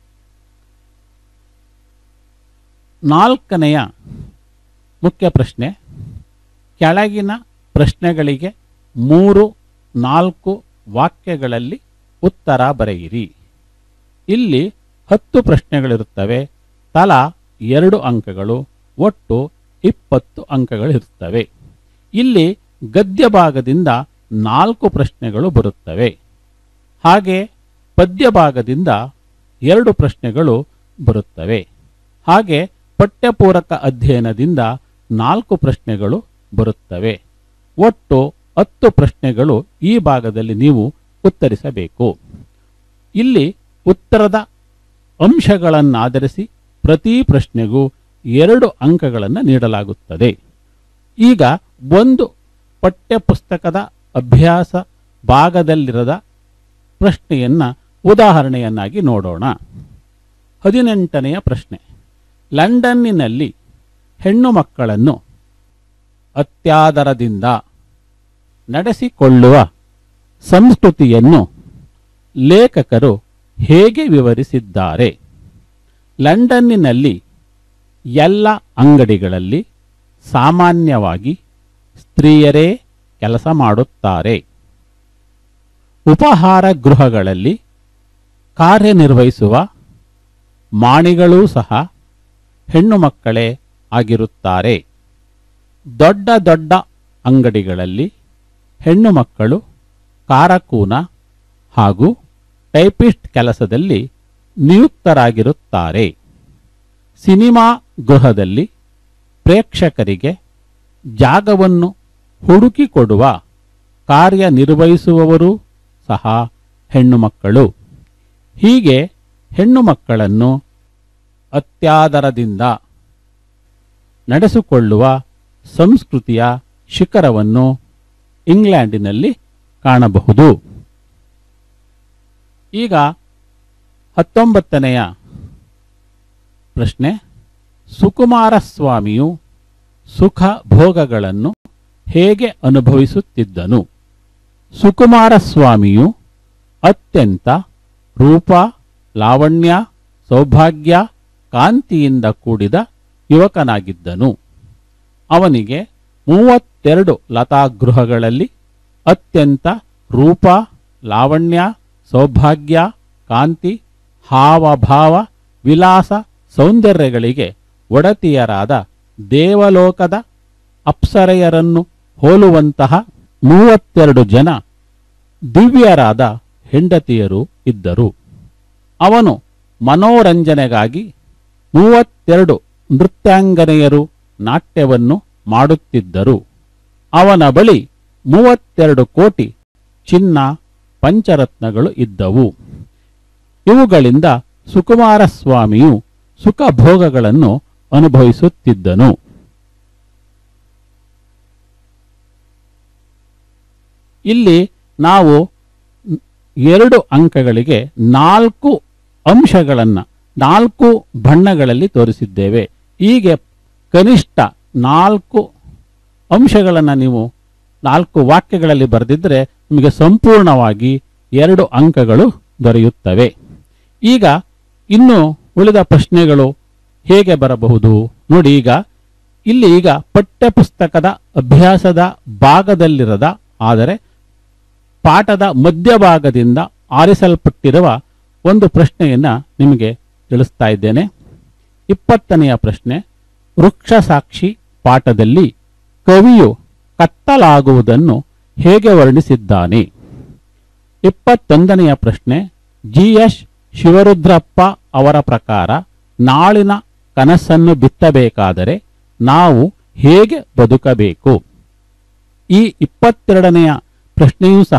ನಾಲ್ಕನೆಯ ಮುಖ್ಯ ಪ್ರಶ್ನೆ ಕೆಳಗಿನ ಪ್ರಶ್ನೆಗಳಿಗೆ ಮೂರು ನಾಲ್ಕು ವಾಕ್ಯಗಳಲ್ಲಿ ಉತ್ತರ ಬರೆಯಿರಿ ಇಲ್ಲಿ ಹತ್ತು ಪ್ರಶ್ನೆಗಳಿರುತ್ತವೆ ತಲಾ ಎರಡು ಅಂಕಗಳು ಒಟ್ಟು ಇಪ್ಪತ್ತು ಅಂಕಗಳಿರುತ್ತವೆ ಇಲ್ಲಿ ಗದ್ಯ ಭಾಗದಿಂದ ನಾಲ್ಕು ಪ್ರಶ್ನೆಗಳು ಬರುತ್ತವೆ ಹಾಗೆ ಪದ್ಯ ಭಾಗದಿಂದ ಎರಡು ಪ್ರಶ್ನೆಗಳು ಬರುತ್ತವೆ ಹಾಗೆ ಪಠ್ಯಪೂರಕ ಅಧ್ಯಯನದಿಂದ ನಾಲ್ಕು ಪ್ರಶ್ನೆಗಳು ಬರುತ್ತವೆ ಒಟ್ಟು ಹತ್ತು ಪ್ರಶ್ನೆಗಳು ಈ ಭಾಗದಲ್ಲಿ ನೀವು ಉತ್ತರಿಸಬೇಕು ಇಲ್ಲಿ ಉತ್ತರದ ಅಂಶಗಳನ್ನಾಧರಿಸಿ ಪ್ರತಿ ಪ್ರಶ್ನೆಗೂ ಎರಡು ಅಂಕಗಳನ್ನು ನೀಡಲಾಗುತ್ತದೆ ಈಗ ಒಂದು ಪಠ್ಯಪುಸ್ತಕದ ಅಭ್ಯಾಸ ಭಾಗದಲ್ಲಿರದ ಪ್ರಶ್ನೆಯನ್ನ ಉದಾಹರಣೆಯನ್ನಾಗಿ ನೋಡೋಣ ಹದಿನೆಂಟನೆಯ ಪ್ರಶ್ನೆ ಲಂಡನ್ನಿನಲ್ಲಿ ಹೆಣ್ಣು ಮಕ್ಕಳನ್ನು ಅತ್ಯಾದರದಿಂದ ನಡೆಸಿಕೊಳ್ಳುವ ಸಂಸ್ಕೃತಿಯನ್ನು ಲೇಖಕರು ಹೇಗೆ ವಿವರಿಸಿದ್ದಾರೆ ಲಂಡನ್ನಿನಲ್ಲಿ ಎಲ್ಲ ಅಂಗಡಿಗಳಲ್ಲಿ ಸಾಮಾನ್ಯವಾಗಿ ಸ್ತ್ರೀಯರೇ ಕೆಲಸ ಮಾಡುತ್ತಾರೆ ಉಪಹಾರ ಗೃಹಗಳಲ್ಲಿ ಕಾರ್ಯನಿರ್ವಹಿಸುವ ಮಾಣಿಗಳೂ ಸಹ ಹೆಣ್ಣು ಮಕ್ಕಳೇ ಆಗಿರುತ್ತಾರೆ ದೊಡ್ಡ ದೊಡ್ಡ ಅಂಗಡಿಗಳಲ್ಲಿ ಹೆಣ್ಣು ಮಕ್ಕಳು ಕಾರಕೂನ ಹಾಗೂ ಟೈಪಿಸ್ಟ್ ಕೆಲಸದಲ್ಲಿ ನಿಯುಕ್ತರಾಗಿರುತ್ತಾರೆ ಸಿನಿಮಾ ಗೃಹದಲ್ಲಿ ಪ್ರೇಕ್ಷಕರಿಗೆ ಜಾಗವನ್ನು ಹುಡುಕಿಕೊಡುವ ಕಾರ್ಯನಿರ್ವಹಿಸುವವರೂ ಸಹ ಹೆಣ್ಣು ಮಕ್ಕಳು ಹೀಗೆ ಹೆಣ್ಣು ಮಕ್ಕಳನ್ನು ಅತ್ಯಾದರದಿಂದ ನಡೆಸಿಕೊಳ್ಳುವ ಸಂಸ್ಕೃತಿಯ ಶಿಖರವನ್ನು ಇಂಗ್ಲೆಂಡಿನಲ್ಲಿ ಕಾಣಬಹುದು ಈಗ ಹತ್ತೊಂಬತ್ತನೆಯ ಪ್ರಶ್ನೆ ಸುಕುಮಾರ ಸ್ವಾಮಿಯು ಸುಖ ಭೋಗಗಳನ್ನು ಹೇಗೆ ಅನುಭವಿಸುತ್ತಿದ್ದನು ಸುಕುಮಾರ ಸ್ವಾಮಿಯು ಅತ್ಯಂತ ರೂಪ ಲಾವಣ್ಯ ಸೌಭಾಗ್ಯ ಕಾಂತಿಯಿಂದ ಕೂಡಿದ ಯುವಕನಾಗಿದ್ದನು ಅವನಿಗೆ ಮೂವತ್ತೆರಡು ಲತಾಗೃಹಗಳಲ್ಲಿ ಅತ್ಯಂತ ರೂಪ ಲಾವಣ್ಯ ಸೌಭಾಗ್ಯ ಕಾಂತಿ ಹಾವಭಾವ ವಿಲಾಸ ಸೌಂದರ್ಯಗಳಿಗೆ ಒಡತಿಯರಾದ ದೇವಲೋಕದ ಅಪ್ಸರೆಯರನ್ನು ಹೋಲುವಂತಹ ಮೂವತ್ತೆರಡು ಜನ ದಿವ್ಯರಾದ ಹೆಂಡತಿಯರು ಇದ್ದರು ಅವನು ಮನೋರಂಜನೆಗಾಗಿ ಮೂವತ್ತೆರಡು ನೃತ್ಯಾಂಗನೆಯರು ನಾಟ್ಯವನ್ನು ಮಾಡುತ್ತಿದ್ದರು ಅವನ ಬಳಿ ಮೂವತ್ತೆರಡು ಕೋಟಿ ಚಿನ್ನ ಪಂಚರತ್ನಗಳು ಇದ್ದವು ಇವುಗಳಿಂದ ಸುಕುಮಾರ ಸ್ವಾಮಿಯು ಸುಖ ಭೋಗಗಳನ್ನು ಅನುಭವಿಸುತ್ತಿದ್ದನು ಇಲ್ಲಿ ನಾವು ಎರಡು ಅಂಕಗಳಿಗೆ ನಾಲ್ಕು ಅಂಶಗಳನ್ನು ನಾಲ್ಕು ಬಣ್ಣಗಳಲ್ಲಿ ತೋರಿಸಿದ್ದೇವೆ ಹೀಗೆ ಕನಿಷ್ಠ ನಾಲ್ಕು ಅಂಶಗಳನ್ನು ನೀವು ನಾಲ್ಕು ವಾಕ್ಯಗಳಲ್ಲಿ ಬರೆದಿದ್ದರೆ ನಿಮಗೆ ಸಂಪೂರ್ಣವಾಗಿ ಎರಡು ಅಂಕಗಳು ದೊರೆಯುತ್ತವೆ ಈಗ ಇನ್ನು ಉಳಿದ ಪ್ರಶ್ನೆಗಳು ಹೇಗೆ ಬರಬಹುದು ನೋಡಿ ಈಗ ಇಲ್ಲಿ ಈಗ ಪಠ್ಯಪುಸ್ತಕದ ಅಭ್ಯಾಸದ ಭಾಗದಲ್ಲಿರದ ಆದರೆ ಪಾಠದ ಮಧ್ಯಭಾಗದಿಂದ ಆರಿಸಲ್ಪಟ್ಟಿರುವ ಒಂದು ಪ್ರಶ್ನೆಯನ್ನ ನಿಮಗೆ ತಿಳಿಸ್ತಾ ಇದ್ದೇನೆ ಇಪ್ಪತ್ತನೆಯ ಪ್ರಶ್ನೆ ವೃಕ್ಷ ಸಾಕ್ಷಿ ಪಾಠದಲ್ಲಿ ಕವಿಯು ಕತ್ತಲಾಗುವುದನ್ನು ಹೇಗೆ ವರ್ಣಿಸಿದ್ದಾನೆ ಇಪ್ಪತ್ತೊಂದನೆಯ ಪ್ರಶ್ನೆ ಜಿ ಎಸ್ ಶಿವರುದ್ರಪ್ಪ ಅವರ ಪ್ರಕಾರ ನಾಳಿನ ಕನಸನ್ನು ಬಿತ್ತಬೇಕಾದರೆ ನಾವು ಹೇಗೆ ಬದುಕಬೇಕು ಈ ಇಪ್ಪತ್ತೆರಡನೆಯ ಪ್ರಶ್ನೆಯೂ ಸಹ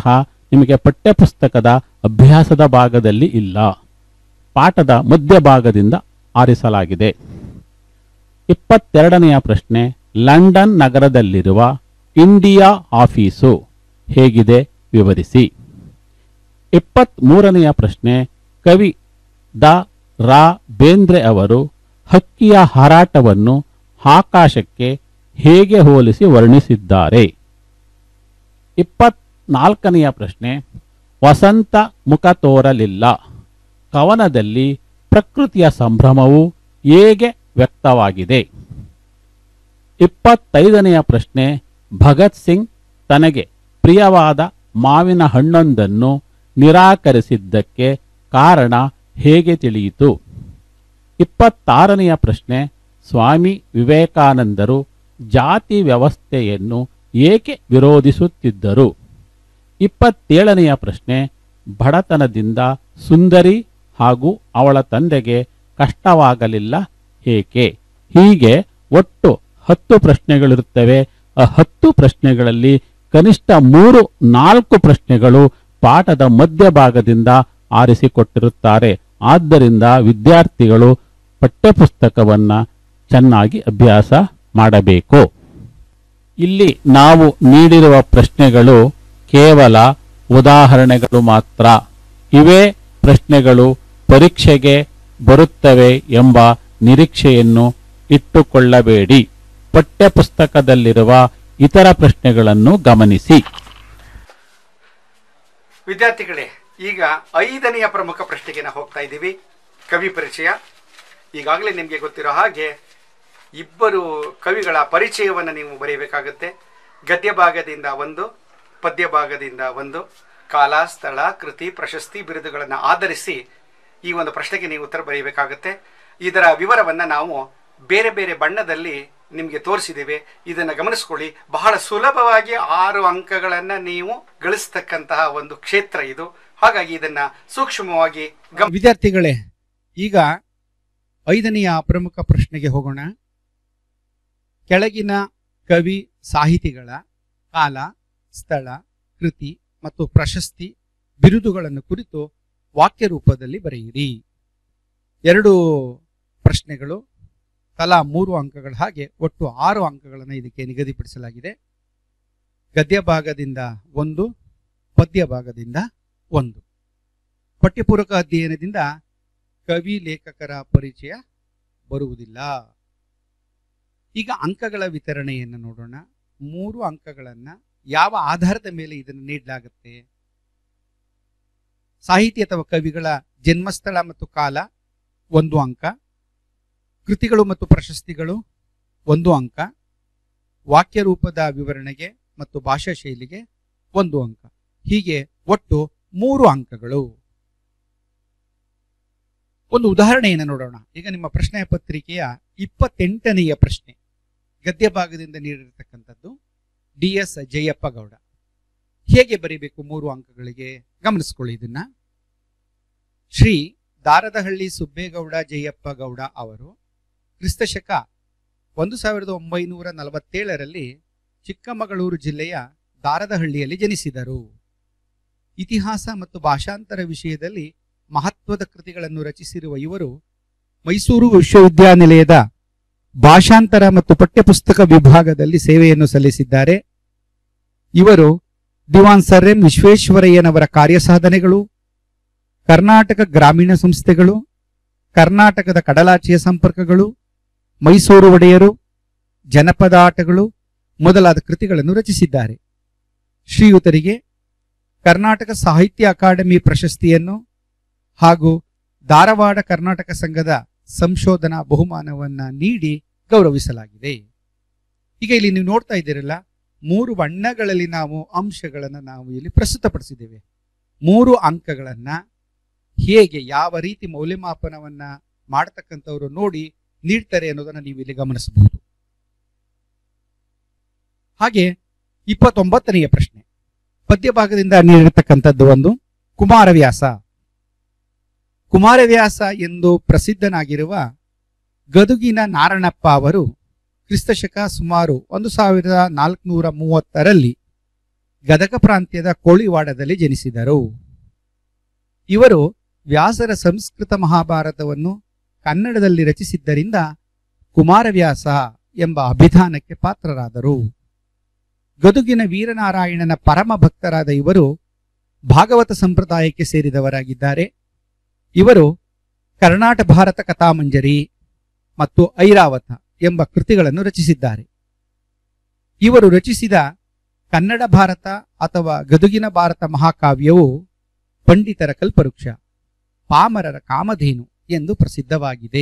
ನಿಮಗೆ ಪಠ್ಯಪುಸ್ತಕದ ಅಭ್ಯಾಸದ ಭಾಗದಲ್ಲಿ ಇಲ್ಲ ಪಾಠದ ಮಧ್ಯಭಾಗದಿಂದ ಆರಿಸಲಾಗಿದೆ ಇಪ್ಪತ್ತೆರಡನೆಯ ಪ್ರಶ್ನೆ ಲಂಡನ್ ನಗರದಲ್ಲಿರುವ ಇಂಡಿಯಾ ಆಫೀಸು ಹೇಗಿದೆ ವಿವರಿಸಿ ಇಪ್ಪತ್ಮೂರನೆಯ ಪ್ರಶ್ನೆ ಕವಿ ದ ರಾ ಬೇಂದ್ರೆ ಅವರು ಹಕ್ಕಿಯ ಹಾರಾಟವನ್ನು ಆಕಾಶಕ್ಕೆ ಹೇಗೆ ಹೋಲಿಸಿ ವರ್ಣಿಸಿದ್ದಾರೆ ಇಪ್ಪತ್ನಾಲ್ಕನೆಯ ಪ್ರಶ್ನೆ ವಸಂತ ಮುಖ ತೋರಲಿಲ್ಲ ಕವನದಲ್ಲಿ ಪ್ರಕೃತಿಯ ಸಂಭ್ರಮವು ಹೇಗೆ ವ್ಯಕ್ತವಾಗಿದೆ ಇಪ್ಪತ್ತೈದನೆಯ ಪ್ರಶ್ನೆ ಭಗತ್ ಸಿಂಗ್ ತನಗೆ ಪ್ರಿಯವಾದ ಮಾವಿನ ಹಣ್ಣೊಂದನ್ನು ನಿರಾಕರಿಸಿದ್ದಕ್ಕೆ ಕಾರಣ ಹೇಗೆ ತಿಳಿಯಿತು ಇಪ್ಪತ್ತಾರನೆಯ ಪ್ರಶ್ನೆ ಸ್ವಾಮಿ ವಿವೇಕಾನಂದರು ಜಾತಿ ವ್ಯವಸ್ಥೆಯನ್ನು ಏಕೆ ವಿರೋಧಿಸುತ್ತಿದ್ದರು ಇಪ್ಪತ್ತೇಳನೆಯ ಪ್ರಶ್ನೆ ಬಡತನದಿಂದ ಸುಂದರಿ ಹಾಗೂ ಅವಳ ತಂದೆಗೆ ಕಷ್ಟವಾಗಲಿಲ್ಲ ಏಕೆ ಹೀಗೆ ಒಟ್ಟು ಹತ್ತು ಪ್ರಶ್ನೆಗಳಿರುತ್ತವೆ ಆ ಹತ್ತು ಪ್ರಶ್ನೆಗಳಲ್ಲಿ ಕನಿಷ್ಠ ಮೂರು ನಾಲ್ಕು ಪ್ರಶ್ನೆಗಳು ಪಾಠದ ಮಧ್ಯಭಾಗದಿಂದ ಆರಿಸಿಕೊಟ್ಟಿರುತ್ತಾರೆ ಆದ್ದರಿಂದ ವಿದ್ಯಾರ್ಥಿಗಳು ಪಠ್ಯಪುಸ್ತಕವನ್ನ ಚೆನ್ನಾಗಿ ಅಭ್ಯಾಸ ಮಾಡಬೇಕು ಇಲ್ಲಿ ನಾವು ನೀಡಿರುವ ಪ್ರಶ್ನೆಗಳು ಕೇವಲ ಉದಾಹರಣೆಗಳು ಮಾತ್ರ ಇವೇ ಪ್ರಶ್ನೆಗಳು ಪರೀಕ್ಷೆಗೆ ಬರುತ್ತವೆ ಎಂಬ ನಿರೀಕ್ಷೆಯನ್ನು ಇಟ್ಟುಕೊಳ್ಳಬೇಡಿ ಪಠ್ಯಪುಸ್ತಕದಲ್ಲಿರುವ ಇತರ ಪ್ರಶ್ನೆಗಳನ್ನು ಗಮನಿಸಿ ವಿದ್ಯಾರ್ಥಿಗಳೇ ಈಗ ಐದನೆಯ ಪ್ರಮುಖ ಪ್ರಶ್ನೆಗೆ ನಾವು ಹೋಗ್ತಾ ಇದ್ದೀವಿ ಕವಿ ಪರಿಚಯ ಈಗಾಗಲೇ ನಿಮಗೆ ಗೊತ್ತಿರೋ ಹಾಗೆ ಇಬ್ಬರು ಕವಿಗಳ ಪರಿಚಯವನ್ನು ನೀವು ಬರೆಯಬೇಕಾಗುತ್ತೆ ಗದ್ಯ ಭಾಗದಿಂದ ಒಂದು ಪದ್ಯ ಭಾಗದಿಂದ ಒಂದು ಕಾಲ ಸ್ಥಳ ಕೃತಿ ಪ್ರಶಸ್ತಿ ಬಿರುದುಗಳನ್ನು ಆಧರಿಸಿ ಈ ಒಂದು ಪ್ರಶ್ನೆಗೆ ನೀವು ಉತ್ತರ ಬರೆಯಬೇಕಾಗುತ್ತೆ ಇದರ ವಿವರವನ್ನು ನಾವು ಬೇರೆ ಬೇರೆ ಬಣ್ಣದಲ್ಲಿ ನಿಮಗೆ ತೋರಿಸಿದ್ದೇವೆ ಇದನ್ನು ಗಮನಿಸ್ಕೊಳ್ಳಿ ಬಹಳ ಸುಲಭವಾಗಿ ಆರು ಅಂಕಗಳನ್ನು ನೀವು ಗಳಿಸ್ತಕ್ಕಂತಹ ಒಂದು ಕ್ಷೇತ್ರ ಇದು ಹಾಗಾಗಿ ಇದನ್ನ ಸೂಕ್ಷ್ಮವಾಗಿ ಗಮ ವಿದ್ಯಾರ್ಥಿಗಳೇ ಈಗ ಐದನೆಯ ಪ್ರಮುಖ ಪ್ರಶ್ನೆಗೆ ಹೋಗೋಣ ಕೆಳಗಿನ ಕವಿ ಸಾಹಿತಿಗಳ ಕಾಲ ಸ್ಥಳ ಕೃತಿ ಮತ್ತು ಪ್ರಶಸ್ತಿ ಬಿರುದುಗಳನ್ನು ಕುರಿತು ವಾಕ್ಯ ರೂಪದಲ್ಲಿ ಬರೆಯಿರಿ ಎರಡು ಪ್ರಶ್ನೆಗಳು ತಲಾ ಮೂರು ಅಂಕಗಳ ಹಾಗೆ ಒಟ್ಟು ಆರು ಅಂಕಗಳನ್ನು ಇದಕ್ಕೆ ನಿಗದಿಪಡಿಸಲಾಗಿದೆ ಗದ್ಯ ಭಾಗದಿಂದ ಒಂದು ಪದ್ಯ ಭಾಗದಿಂದ ಒಂದು ಪಠ್ಯಪೂರಕ ಅಧ್ಯಯನದಿಂದ ಕವಿ ಲೇಖಕರ ಪರಿಚಯ ಬರುವುದಿಲ್ಲ ಈಗ ಅಂಕಗಳ ವಿತರಣೆಯನ್ನು ನೋಡೋಣ ಮೂರು ಅಂಕಗಳನ್ನ ಯಾವ ಆಧಾರದ ಮೇಲೆ ಇದನ್ನು ನೀಡಲಾಗುತ್ತೆ ಸಾಹಿತ್ಯ ಅಥವಾ ಕವಿಗಳ ಜನ್ಮಸ್ಥಳ ಮತ್ತು ಕಾಲ ಒಂದು ಅಂಕ ಕೃತಿಗಳು ಮತ್ತು ಪ್ರಶಸ್ತಿಗಳು ಒಂದು ಅಂಕ ವಾಕ್ಯ ರೂಪದ ವಿವರಣೆಗೆ ಮತ್ತು ಭಾಷಾ ಶೈಲಿಗೆ ಒಂದು ಅಂಕ ಹೀಗೆ ಒಟ್ಟು ಮೂರು ಅಂಕಗಳು ಒಂದು ಉದಾಹರಣೆಯನ್ನು ನೋಡೋಣ ಈಗ ನಿಮ್ಮ ಪ್ರಶ್ನೆ ಪತ್ರಿಕೆಯ ಇಪ್ಪತ್ತೆಂಟನೆಯ ಪ್ರಶ್ನೆ ಗದ್ಯ ಭಾಗದಿಂದ ನೀಡಿರತಕ್ಕಂಥದ್ದು ಡಿ ಎಸ್ ಜಯಪ್ಪ ಗೌಡ ಹೇಗೆ ಬರೀಬೇಕು ಮೂರು ಅಂಕಗಳಿಗೆ ಗಮನಿಸ್ಕೊಳ್ಳಿ ಇದನ್ನ ಶ್ರೀ ದಾರದಹಳ್ಳಿ ಸುಬ್ಬೇಗೌಡ ಜಯಪ್ಪ ಗೌಡ ಅವರು ಕ್ರಿಸ್ತಶಕ ಒಂದು ಸಾವಿರದ ಒಂಬೈನೂರ ನಲವತ್ತೇಳರಲ್ಲಿ ಚಿಕ್ಕಮಗಳೂರು ಜಿಲ್ಲೆಯ ದಾರದಹಳ್ಳಿಯಲ್ಲಿ ಜನಿಸಿದರು ಇತಿಹಾಸ ಮತ್ತು ಭಾಷಾಂತರ ವಿಷಯದಲ್ಲಿ ಮಹತ್ವದ ಕೃತಿಗಳನ್ನು ರಚಿಸಿರುವ ಇವರು ಮೈಸೂರು ವಿಶ್ವವಿದ್ಯಾನಿಲಯದ ಭಾಷಾಂತರ ಮತ್ತು ಪಠ್ಯಪುಸ್ತಕ ವಿಭಾಗದಲ್ಲಿ ಸೇವೆಯನ್ನು ಸಲ್ಲಿಸಿದ್ದಾರೆ ಇವರು ದಿವಾನ್ ಸರ್ ಎಂ ವಿಶ್ವೇಶ್ವರಯ್ಯನವರ ಕಾರ್ಯಸಾಧನೆಗಳು ಕರ್ನಾಟಕ ಗ್ರಾಮೀಣ ಸಂಸ್ಥೆಗಳು ಕರ್ನಾಟಕದ ಕಡಲಾಚೆಯ ಸಂಪರ್ಕಗಳು ಮೈಸೂರು ಒಡೆಯರು ಜನಪದ ಆಟಗಳು ಮೊದಲಾದ ಕೃತಿಗಳನ್ನು ರಚಿಸಿದ್ದಾರೆ ಶ್ರೀಯುತರಿಗೆ ಕರ್ನಾಟಕ ಸಾಹಿತ್ಯ ಅಕಾಡೆಮಿ ಪ್ರಶಸ್ತಿಯನ್ನು ಹಾಗೂ ಧಾರವಾಡ ಕರ್ನಾಟಕ ಸಂಘದ ಸಂಶೋಧನಾ ಬಹುಮಾನವನ್ನ ನೀಡಿ ಗೌರವಿಸಲಾಗಿದೆ ಈಗ ಇಲ್ಲಿ ನೀವು ನೋಡ್ತಾ ಇದ್ದೀರಲ್ಲ ಮೂರು ಬಣ್ಣಗಳಲ್ಲಿ ನಾವು ಅಂಶಗಳನ್ನು ನಾವು ಇಲ್ಲಿ ಪ್ರಸ್ತುತಪಡಿಸಿದ್ದೇವೆ ಮೂರು ಅಂಕಗಳನ್ನ ಹೇಗೆ ಯಾವ ರೀತಿ ಮೌಲ್ಯಮಾಪನವನ್ನ ಮಾಡತಕ್ಕಂಥವ್ರು ನೋಡಿ ನೀಡ್ತಾರೆ ಅನ್ನೋದನ್ನ ನೀವು ಇಲ್ಲಿ ಗಮನಿಸಬಹುದು ಹಾಗೆ ಇಪ್ಪತ್ತೊಂಬತ್ತನೆಯ ಪ್ರಶ್ನೆ ಪದ್ಯ ಭಾಗದಿಂದ ನೀಡಿರತಕ್ಕಂಥದ್ದು ಒಂದು ಕುಮಾರವ್ಯಾಸ ಕುಮಾರವ್ಯಾಸ ಎಂದು ಪ್ರಸಿದ್ಧನಾಗಿರುವ ಗದುಗಿನ ನಾರಣಪ್ಪ ಅವರು ಕ್ರಿಸ್ತಶಕ ಸುಮಾರು ಒಂದು ಸಾವಿರದ ನಾಲ್ಕುನೂರ ಮೂವತ್ತರಲ್ಲಿ ಗದಗ ಪ್ರಾಂತ್ಯದ ಕೋಳಿವಾಡದಲ್ಲಿ ಜನಿಸಿದರು ಇವರು ವ್ಯಾಸರ ಸಂಸ್ಕೃತ ಮಹಾಭಾರತವನ್ನು ಕನ್ನಡದಲ್ಲಿ ರಚಿಸಿದ್ದರಿಂದ ಕುಮಾರವ್ಯಾಸ ಎಂಬ ಅಭಿಧಾನಕ್ಕೆ ಪಾತ್ರರಾದರು ಗದುಗಿನ ವೀರನಾರಾಯಣನ ಪರಮ ಭಕ್ತರಾದ ಇವರು ಭಾಗವತ ಸಂಪ್ರದಾಯಕ್ಕೆ ಸೇರಿದವರಾಗಿದ್ದಾರೆ ಇವರು ಕರ್ನಾಟ ಭಾರತ ಕಥಾಮಂಜರಿ ಮತ್ತು ಐರಾವತ ಎಂಬ ಕೃತಿಗಳನ್ನು ರಚಿಸಿದ್ದಾರೆ ಇವರು ರಚಿಸಿದ ಕನ್ನಡ ಭಾರತ ಅಥವಾ ಗದುಗಿನ ಭಾರತ ಮಹಾಕಾವ್ಯವು ಪಂಡಿತರ ಕಲ್ಪವೃಕ್ಷ ಪಾಮರರ ಕಾಮಧೇನು ಎಂದು ಪ್ರಸಿದ್ಧವಾಗಿದೆ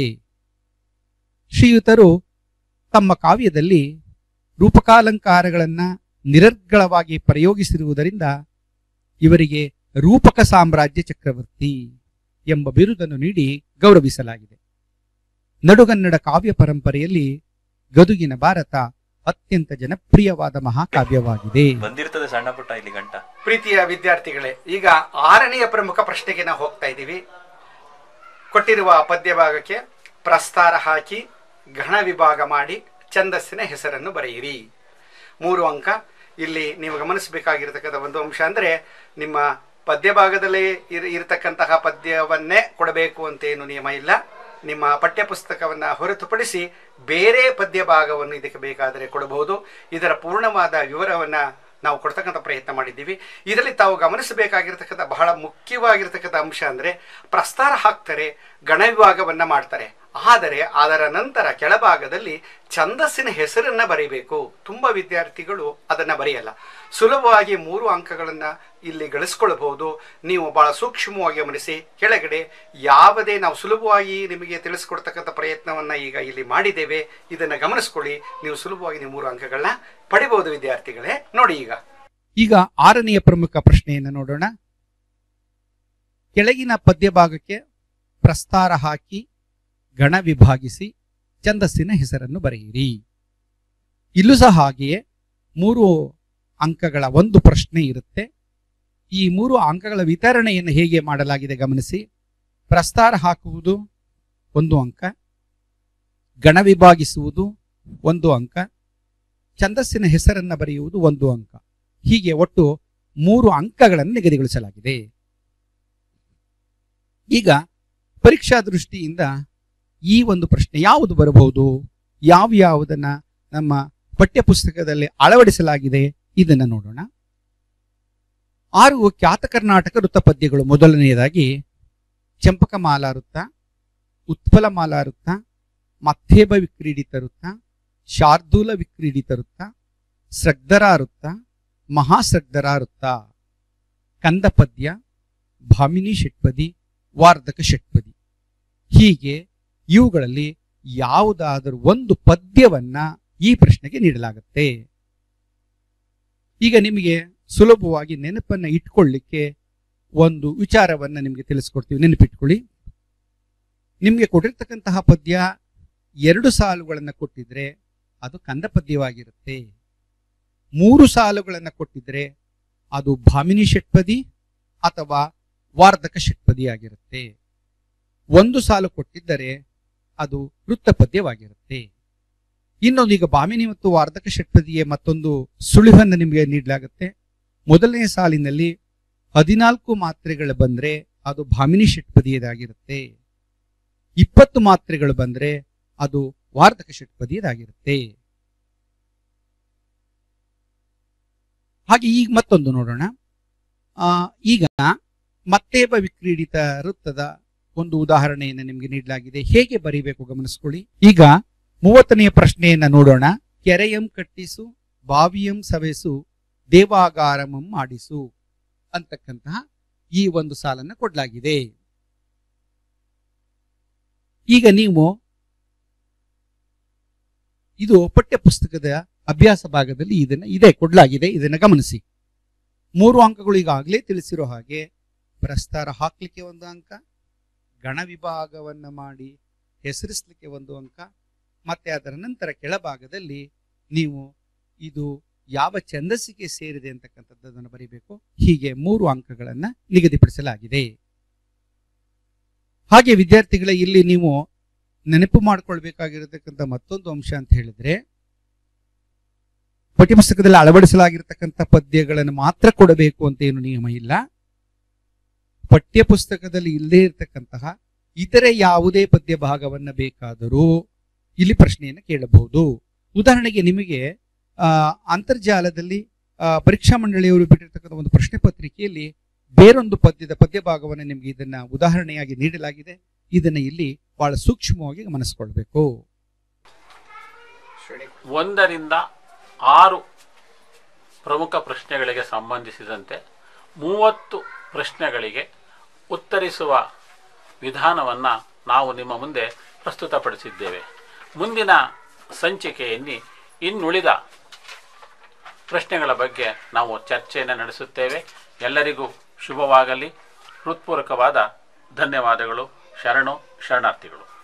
ಶ್ರೀಯುತರು ತಮ್ಮ ಕಾವ್ಯದಲ್ಲಿ ರೂಪಕಾಲಂಕಾರಗಳನ್ನ ನಿರರ್ಗಳವಾಗಿ ಪ್ರಯೋಗಿಸಿರುವುದರಿಂದ ಇವರಿಗೆ ರೂಪಕ ಸಾಮ್ರಾಜ್ಯ ಚಕ್ರವರ್ತಿ ಎಂಬ ಬಿರುದನ್ನು ನೀಡಿ ಗೌರವಿಸಲಾಗಿದೆ ನಡುಗನ್ನಡ ಕಾವ್ಯ ಪರಂಪರೆಯಲ್ಲಿ ಗದುಗಿನ ಭಾರತ ಅತ್ಯಂತ ಜನಪ್ರಿಯವಾದ ಮಹಾಕಾವ್ಯವಾಗಿದೆ ಬಂದಿರ್ತದೆ ಸಣ್ಣ ಪುಟ್ಟ ಇಲ್ಲಿ ಗಂಟ ಪ್ರೀತಿಯ ವಿದ್ಯಾರ್ಥಿಗಳೇ ಈಗ ಆರನೆಯ ಪ್ರಮುಖ ಪ್ರಶ್ನೆಗೆ ನಾವು ಹೋಗ್ತಾ ಇದ್ದೀವಿ ಕೊಟ್ಟಿರುವ ಪದ್ಯ ಭಾಗಕ್ಕೆ ಪ್ರಸ್ತಾರ ಹಾಕಿ ಘನ ವಿಭಾಗ ಮಾಡಿ ಛಂದಸ್ಸಿನ ಹೆಸರನ್ನು ಬರೆಯಿರಿ ಮೂರು ಅಂಕ ಇಲ್ಲಿ ನೀವು ಗಮನಿಸಬೇಕಾಗಿರತಕ್ಕಂಥ ಒಂದು ಅಂಶ ಅಂದರೆ ನಿಮ್ಮ ಪದ್ಯ ಭಾಗದಲ್ಲಿ ಇರ್ ಇರತಕ್ಕಂತಹ ಪದ್ಯವನ್ನೇ ಕೊಡಬೇಕು ಅಂತ ಏನು ನಿಯಮ ಇಲ್ಲ ನಿಮ್ಮ ಪಠ್ಯಪುಸ್ತಕವನ್ನು ಹೊರತುಪಡಿಸಿ ಬೇರೆ ಪದ್ಯ ಭಾಗವನ್ನು ಇದಕ್ಕೆ ಬೇಕಾದರೆ ಕೊಡಬಹುದು ಇದರ ಪೂರ್ಣವಾದ ವಿವರವನ್ನು ನಾವು ಕೊಡ್ತಕ್ಕಂಥ ಪ್ರಯತ್ನ ಮಾಡಿದ್ದೀವಿ ಇದರಲ್ಲಿ ತಾವು ಗಮನಿಸಬೇಕಾಗಿರ್ತಕ್ಕಂಥ ಬಹಳ ಮುಖ್ಯವಾಗಿರ್ತಕ್ಕಂಥ ಅಂಶ ಅಂದರೆ ಪ್ರಸ್ತಾರ ಹಾಕ್ತಾರೆ ಗಣ ವಿಭಾಗವನ್ನು ಮಾಡ್ತಾರೆ ಆದರೆ ಅದರ ನಂತರ ಕೆಳಭಾಗದಲ್ಲಿ ಛಂದಸ್ಸಿನ ಹೆಸರನ್ನ ಬರೀಬೇಕು ತುಂಬ ವಿದ್ಯಾರ್ಥಿಗಳು ಅದನ್ನ ಬರೆಯಲ್ಲ ಸುಲಭವಾಗಿ ಮೂರು ಅಂಕಗಳನ್ನು ಇಲ್ಲಿ ಗಳಿಸ್ಕೊಳ್ಬಹುದು ನೀವು ಬಹಳ ಸೂಕ್ಷ್ಮವಾಗಿ ಗಮನಿಸಿ ಕೆಳಗಡೆ ಯಾವುದೇ ನಾವು ಸುಲಭವಾಗಿ ನಿಮಗೆ ತಿಳಿಸ್ಕೊಡ್ತಕ್ಕಂಥ ಪ್ರಯತ್ನವನ್ನ ಈಗ ಇಲ್ಲಿ ಮಾಡಿದ್ದೇವೆ ಇದನ್ನ ಗಮನಿಸ್ಕೊಳ್ಳಿ ನೀವು ಸುಲಭವಾಗಿ ನೀವು ಮೂರು ಅಂಕಗಳನ್ನ ಪಡಿಬಹುದು ವಿದ್ಯಾರ್ಥಿಗಳೇ ನೋಡಿ ಈಗ ಈಗ ಆರನೆಯ ಪ್ರಮುಖ ಪ್ರಶ್ನೆಯನ್ನು ನೋಡೋಣ ಕೆಳಗಿನ ಪದ್ಯ ಭಾಗಕ್ಕೆ ಪ್ರಸ್ತಾರ ಹಾಕಿ ಗಣ ವಿಭಾಗಿಸಿ ಛಂದಸ್ಸಿನ ಹೆಸರನ್ನು ಬರೆಯಿರಿ ಇಲ್ಲೂ ಸಹ ಹಾಗೆಯೇ ಮೂರು ಅಂಕಗಳ ಒಂದು ಪ್ರಶ್ನೆ ಇರುತ್ತೆ ಈ ಮೂರು ಅಂಕಗಳ ವಿತರಣೆಯನ್ನು ಹೇಗೆ ಮಾಡಲಾಗಿದೆ ಗಮನಿಸಿ ಪ್ರಸ್ತಾರ ಹಾಕುವುದು ಒಂದು ಅಂಕ ಗಣ ವಿಭಾಗಿಸುವುದು ಒಂದು ಅಂಕ ಛಂದಸ್ಸಿನ ಹೆಸರನ್ನು ಬರೆಯುವುದು ಒಂದು ಅಂಕ ಹೀಗೆ ಒಟ್ಟು ಮೂರು ಅಂಕಗಳನ್ನು ನಿಗದಿಗೊಳಿಸಲಾಗಿದೆ ಈಗ ಪರೀಕ್ಷಾ ದೃಷ್ಟಿಯಿಂದ ಈ ಒಂದು ಪ್ರಶ್ನೆ ಯಾವುದು ಬರಬಹುದು ಯಾವ ಯಾವುದನ್ನ ನಮ್ಮ ಪಠ್ಯಪುಸ್ತಕದಲ್ಲಿ ಅಳವಡಿಸಲಾಗಿದೆ ಇದನ್ನ ನೋಡೋಣ ಆರು ಖ್ಯಾತ ಕರ್ನಾಟಕ ವೃತ್ತ ಪದ್ಯಗಳು ಮೊದಲನೆಯದಾಗಿ ಚಂಪಕಮಾಲಾ ವೃತ್ತ ಉತ್ಪಲಮಾಲಾ ವೃತ್ತ ಮಥೇಬ ವಿಕ್ರೀಡಿತ ವೃತ್ತ ಶಾರ್ದೂಲ ವಿಕ್ರೀಡಿತ ವೃತ್ತ ಸೃಗ್ಧರಾ ವೃತ್ತ ಮಹಾಸೃಗ್ಧರಾ ವೃತ್ತ ಕಂದ ಪದ್ಯ ಭಾಮಿನಿ ಷಟ್ಪದಿ ವಾರ್ಧಕ ಷಟ್ಪದಿ ಹೀಗೆ ಇವುಗಳಲ್ಲಿ ಯಾವುದಾದರೂ ಒಂದು ಪದ್ಯವನ್ನ ಈ ಪ್ರಶ್ನೆಗೆ ನೀಡಲಾಗುತ್ತೆ ಈಗ ನಿಮಗೆ ಸುಲಭವಾಗಿ ನೆನಪನ್ನ ಇಟ್ಕೊಳ್ಳಿಕ್ಕೆ ಒಂದು ವಿಚಾರವನ್ನ ನಿಮಗೆ ತಿಳಿಸ್ಕೊಡ್ತೀವಿ ನೆನಪಿಟ್ಕೊಳ್ಳಿ ನಿಮಗೆ ಕೊಟ್ಟಿರ್ತಕ್ಕಂತಹ ಪದ್ಯ ಎರಡು ಸಾಲುಗಳನ್ನು ಕೊಟ್ಟಿದ್ರೆ ಅದು ಕಂದ ಪದ್ಯವಾಗಿರುತ್ತೆ ಮೂರು ಸಾಲುಗಳನ್ನು ಕೊಟ್ಟಿದ್ರೆ ಅದು ಭಾಮಿನಿ ಷಟ್ಪದಿ ಅಥವಾ ವಾರ್ಧಕ ಷಟ್ಪದಿ ಆಗಿರುತ್ತೆ ಒಂದು ಸಾಲು ಕೊಟ್ಟಿದ್ದರೆ ಅದು ವೃತ್ತ ಪದ್ಯವಾಗಿರುತ್ತೆ ಇನ್ನೊಂದು ಈಗ ಭಾಮಿನಿ ಮತ್ತು ವಾರ್ಧಕ ಷಟ್ಪದಿಗೆ ಮತ್ತೊಂದು ಸುಳಿವನ್ನು ನಿಮಗೆ ನೀಡಲಾಗುತ್ತೆ ಮೊದಲನೇ ಸಾಲಿನಲ್ಲಿ ಹದಿನಾಲ್ಕು ಮಾತ್ರೆಗಳು ಬಂದ್ರೆ ಅದು ಭಾಮಿನಿ ಷಟ್ಪದಿಯದಾಗಿರುತ್ತೆ ಇಪ್ಪತ್ತು ಮಾತ್ರೆಗಳು ಬಂದ್ರೆ ಅದು ವಾರ್ಧಕ ಷಟ್ಪದಿಯದಾಗಿರುತ್ತೆ ಹಾಗೆ ಈಗ ಮತ್ತೊಂದು ನೋಡೋಣ ಆ, ಈಗ ಮತ್ತೇಬ ವಿಕ್ರೀಡಿತ ವೃತ್ತದ ಒಂದು ಉದಾಹರಣೆಯನ್ನು ನಿಮಗೆ ನೀಡಲಾಗಿದೆ ಹೇಗೆ ಬರೀಬೇಕು ಗಮನಿಸ್ಕೊಳ್ಳಿ ಈಗ ಮೂವತ್ತನೆಯ ಪ್ರಶ್ನೆಯನ್ನ ನೋಡೋಣ ಕೆರೆಯಂ ಕಟ್ಟಿಸು ಬಾವಿಯಂ ಸವೆಸು ದೇವಾಗಾರಮಂ ಮಾಡಿಸು ಅಂತಕ್ಕಂತಹ ಈ ಒಂದು ಸಾಲನ್ನ ಕೊಡಲಾಗಿದೆ ಈಗ ನೀವು ಇದು ಪಠ್ಯಪುಸ್ತಕದ ಅಭ್ಯಾಸ ಭಾಗದಲ್ಲಿ ಇದನ್ನ ಇದೆ ಕೊಡಲಾಗಿದೆ ಇದನ್ನ ಗಮನಿಸಿ ಮೂರು ಅಂಕಗಳು ಈಗಾಗಲೇ ತಿಳಿಸಿರೋ ಹಾಗೆ ಪ್ರಸ್ತಾರ ಹಾಕ್ಲಿಕ್ಕೆ ಒಂದು ಅಂಕ ಗಣ ವಿಭಾಗವನ್ನ ಮಾಡಿ ಹೆಸರಿಸಲಿಕ್ಕೆ ಒಂದು ಅಂಕ ಮತ್ತೆ ಅದರ ನಂತರ ಕೆಳಭಾಗದಲ್ಲಿ ನೀವು ಇದು ಯಾವ ಛಂದಸ್ಸಿಗೆ ಸೇರಿದೆ ಅಂತಕ್ಕಂಥದ್ದನ್ನು ಬರೀಬೇಕು ಹೀಗೆ ಮೂರು ಅಂಕಗಳನ್ನ ನಿಗದಿಪಡಿಸಲಾಗಿದೆ ಹಾಗೆ ವಿದ್ಯಾರ್ಥಿಗಳ ಇಲ್ಲಿ ನೀವು ನೆನಪು ಮಾಡಿಕೊಳ್ಬೇಕಾಗಿರತಕ್ಕಂಥ ಮತ್ತೊಂದು ಅಂಶ ಅಂತ ಹೇಳಿದ್ರೆ ಪಠ್ಯಪುಸ್ತಕದಲ್ಲಿ ಅಳವಡಿಸಲಾಗಿರ್ತಕ್ಕಂಥ ಪದ್ಯಗಳನ್ನು ಮಾತ್ರ ಕೊಡಬೇಕು ಅಂತ ಏನು ನಿಯಮ ಇಲ್ಲ ಪಠ್ಯಪುಸ್ತಕದಲ್ಲಿ ಇಲ್ಲದೇ ಇರತಕ್ಕಂತಹ ಇತರೆ ಯಾವುದೇ ಪದ್ಯ ಭಾಗವನ್ನ ಬೇಕಾದರೂ ಇಲ್ಲಿ ಪ್ರಶ್ನೆಯನ್ನು ಕೇಳಬಹುದು ಉದಾಹರಣೆಗೆ ನಿಮಗೆ ಆ, ಅಂತರ್ಜಾಲದಲ್ಲಿ ಆ, ಪರೀಕ್ಷಾ ಮಂಡಳಿಯವರು ಬಿಟ್ಟಿರ್ತಕ್ಕಂಥ ಒಂದು ಪ್ರಶ್ನೆ ಪತ್ರಿಕೆಯಲ್ಲಿ ಬೇರೊಂದು ಪದ್ಯದ ಪದ್ಯ ಭಾಗವನ್ನು ನಿಮಗೆ ಇದನ್ನ ಉದಾಹರಣೆಯಾಗಿ ನೀಡಲಾಗಿದೆ ಇದನ್ನ ಇಲ್ಲಿ ಬಹಳ ಸೂಕ್ಷ್ಮವಾಗಿ ಗಮನಿಸಿಕೊಳ್ಬೇಕು ಒಂದರಿಂದ ಆರು ಪ್ರಮುಖ ಪ್ರಶ್ನೆಗಳಿಗೆ ಸಂಬಂಧಿಸಿದಂತೆ ಮೂವತ್ತು ಪ್ರಶ್ನೆಗಳಿಗೆ ಉತ್ತರಿಸುವ ವಿಧಾನವನ್ನು ನಾವು ನಿಮ್ಮ ಮುಂದೆ ಪ್ರಸ್ತುತಪಡಿಸಿದ್ದೇವೆ ಮುಂದಿನ ಸಂಚಿಕೆಯಲ್ಲಿ ಇನ್ನುಳಿದ ಪ್ರಶ್ನೆಗಳ ಬಗ್ಗೆ ನಾವು ಚರ್ಚೆಯನ್ನು ನಡೆಸುತ್ತೇವೆ ಎಲ್ಲರಿಗೂ ಶುಭವಾಗಲಿ ಹೃತ್ಪೂರ್ವಕವಾದ ಧನ್ಯವಾದಗಳು ಶರಣು ಶರಣಾರ್ಥಿಗಳು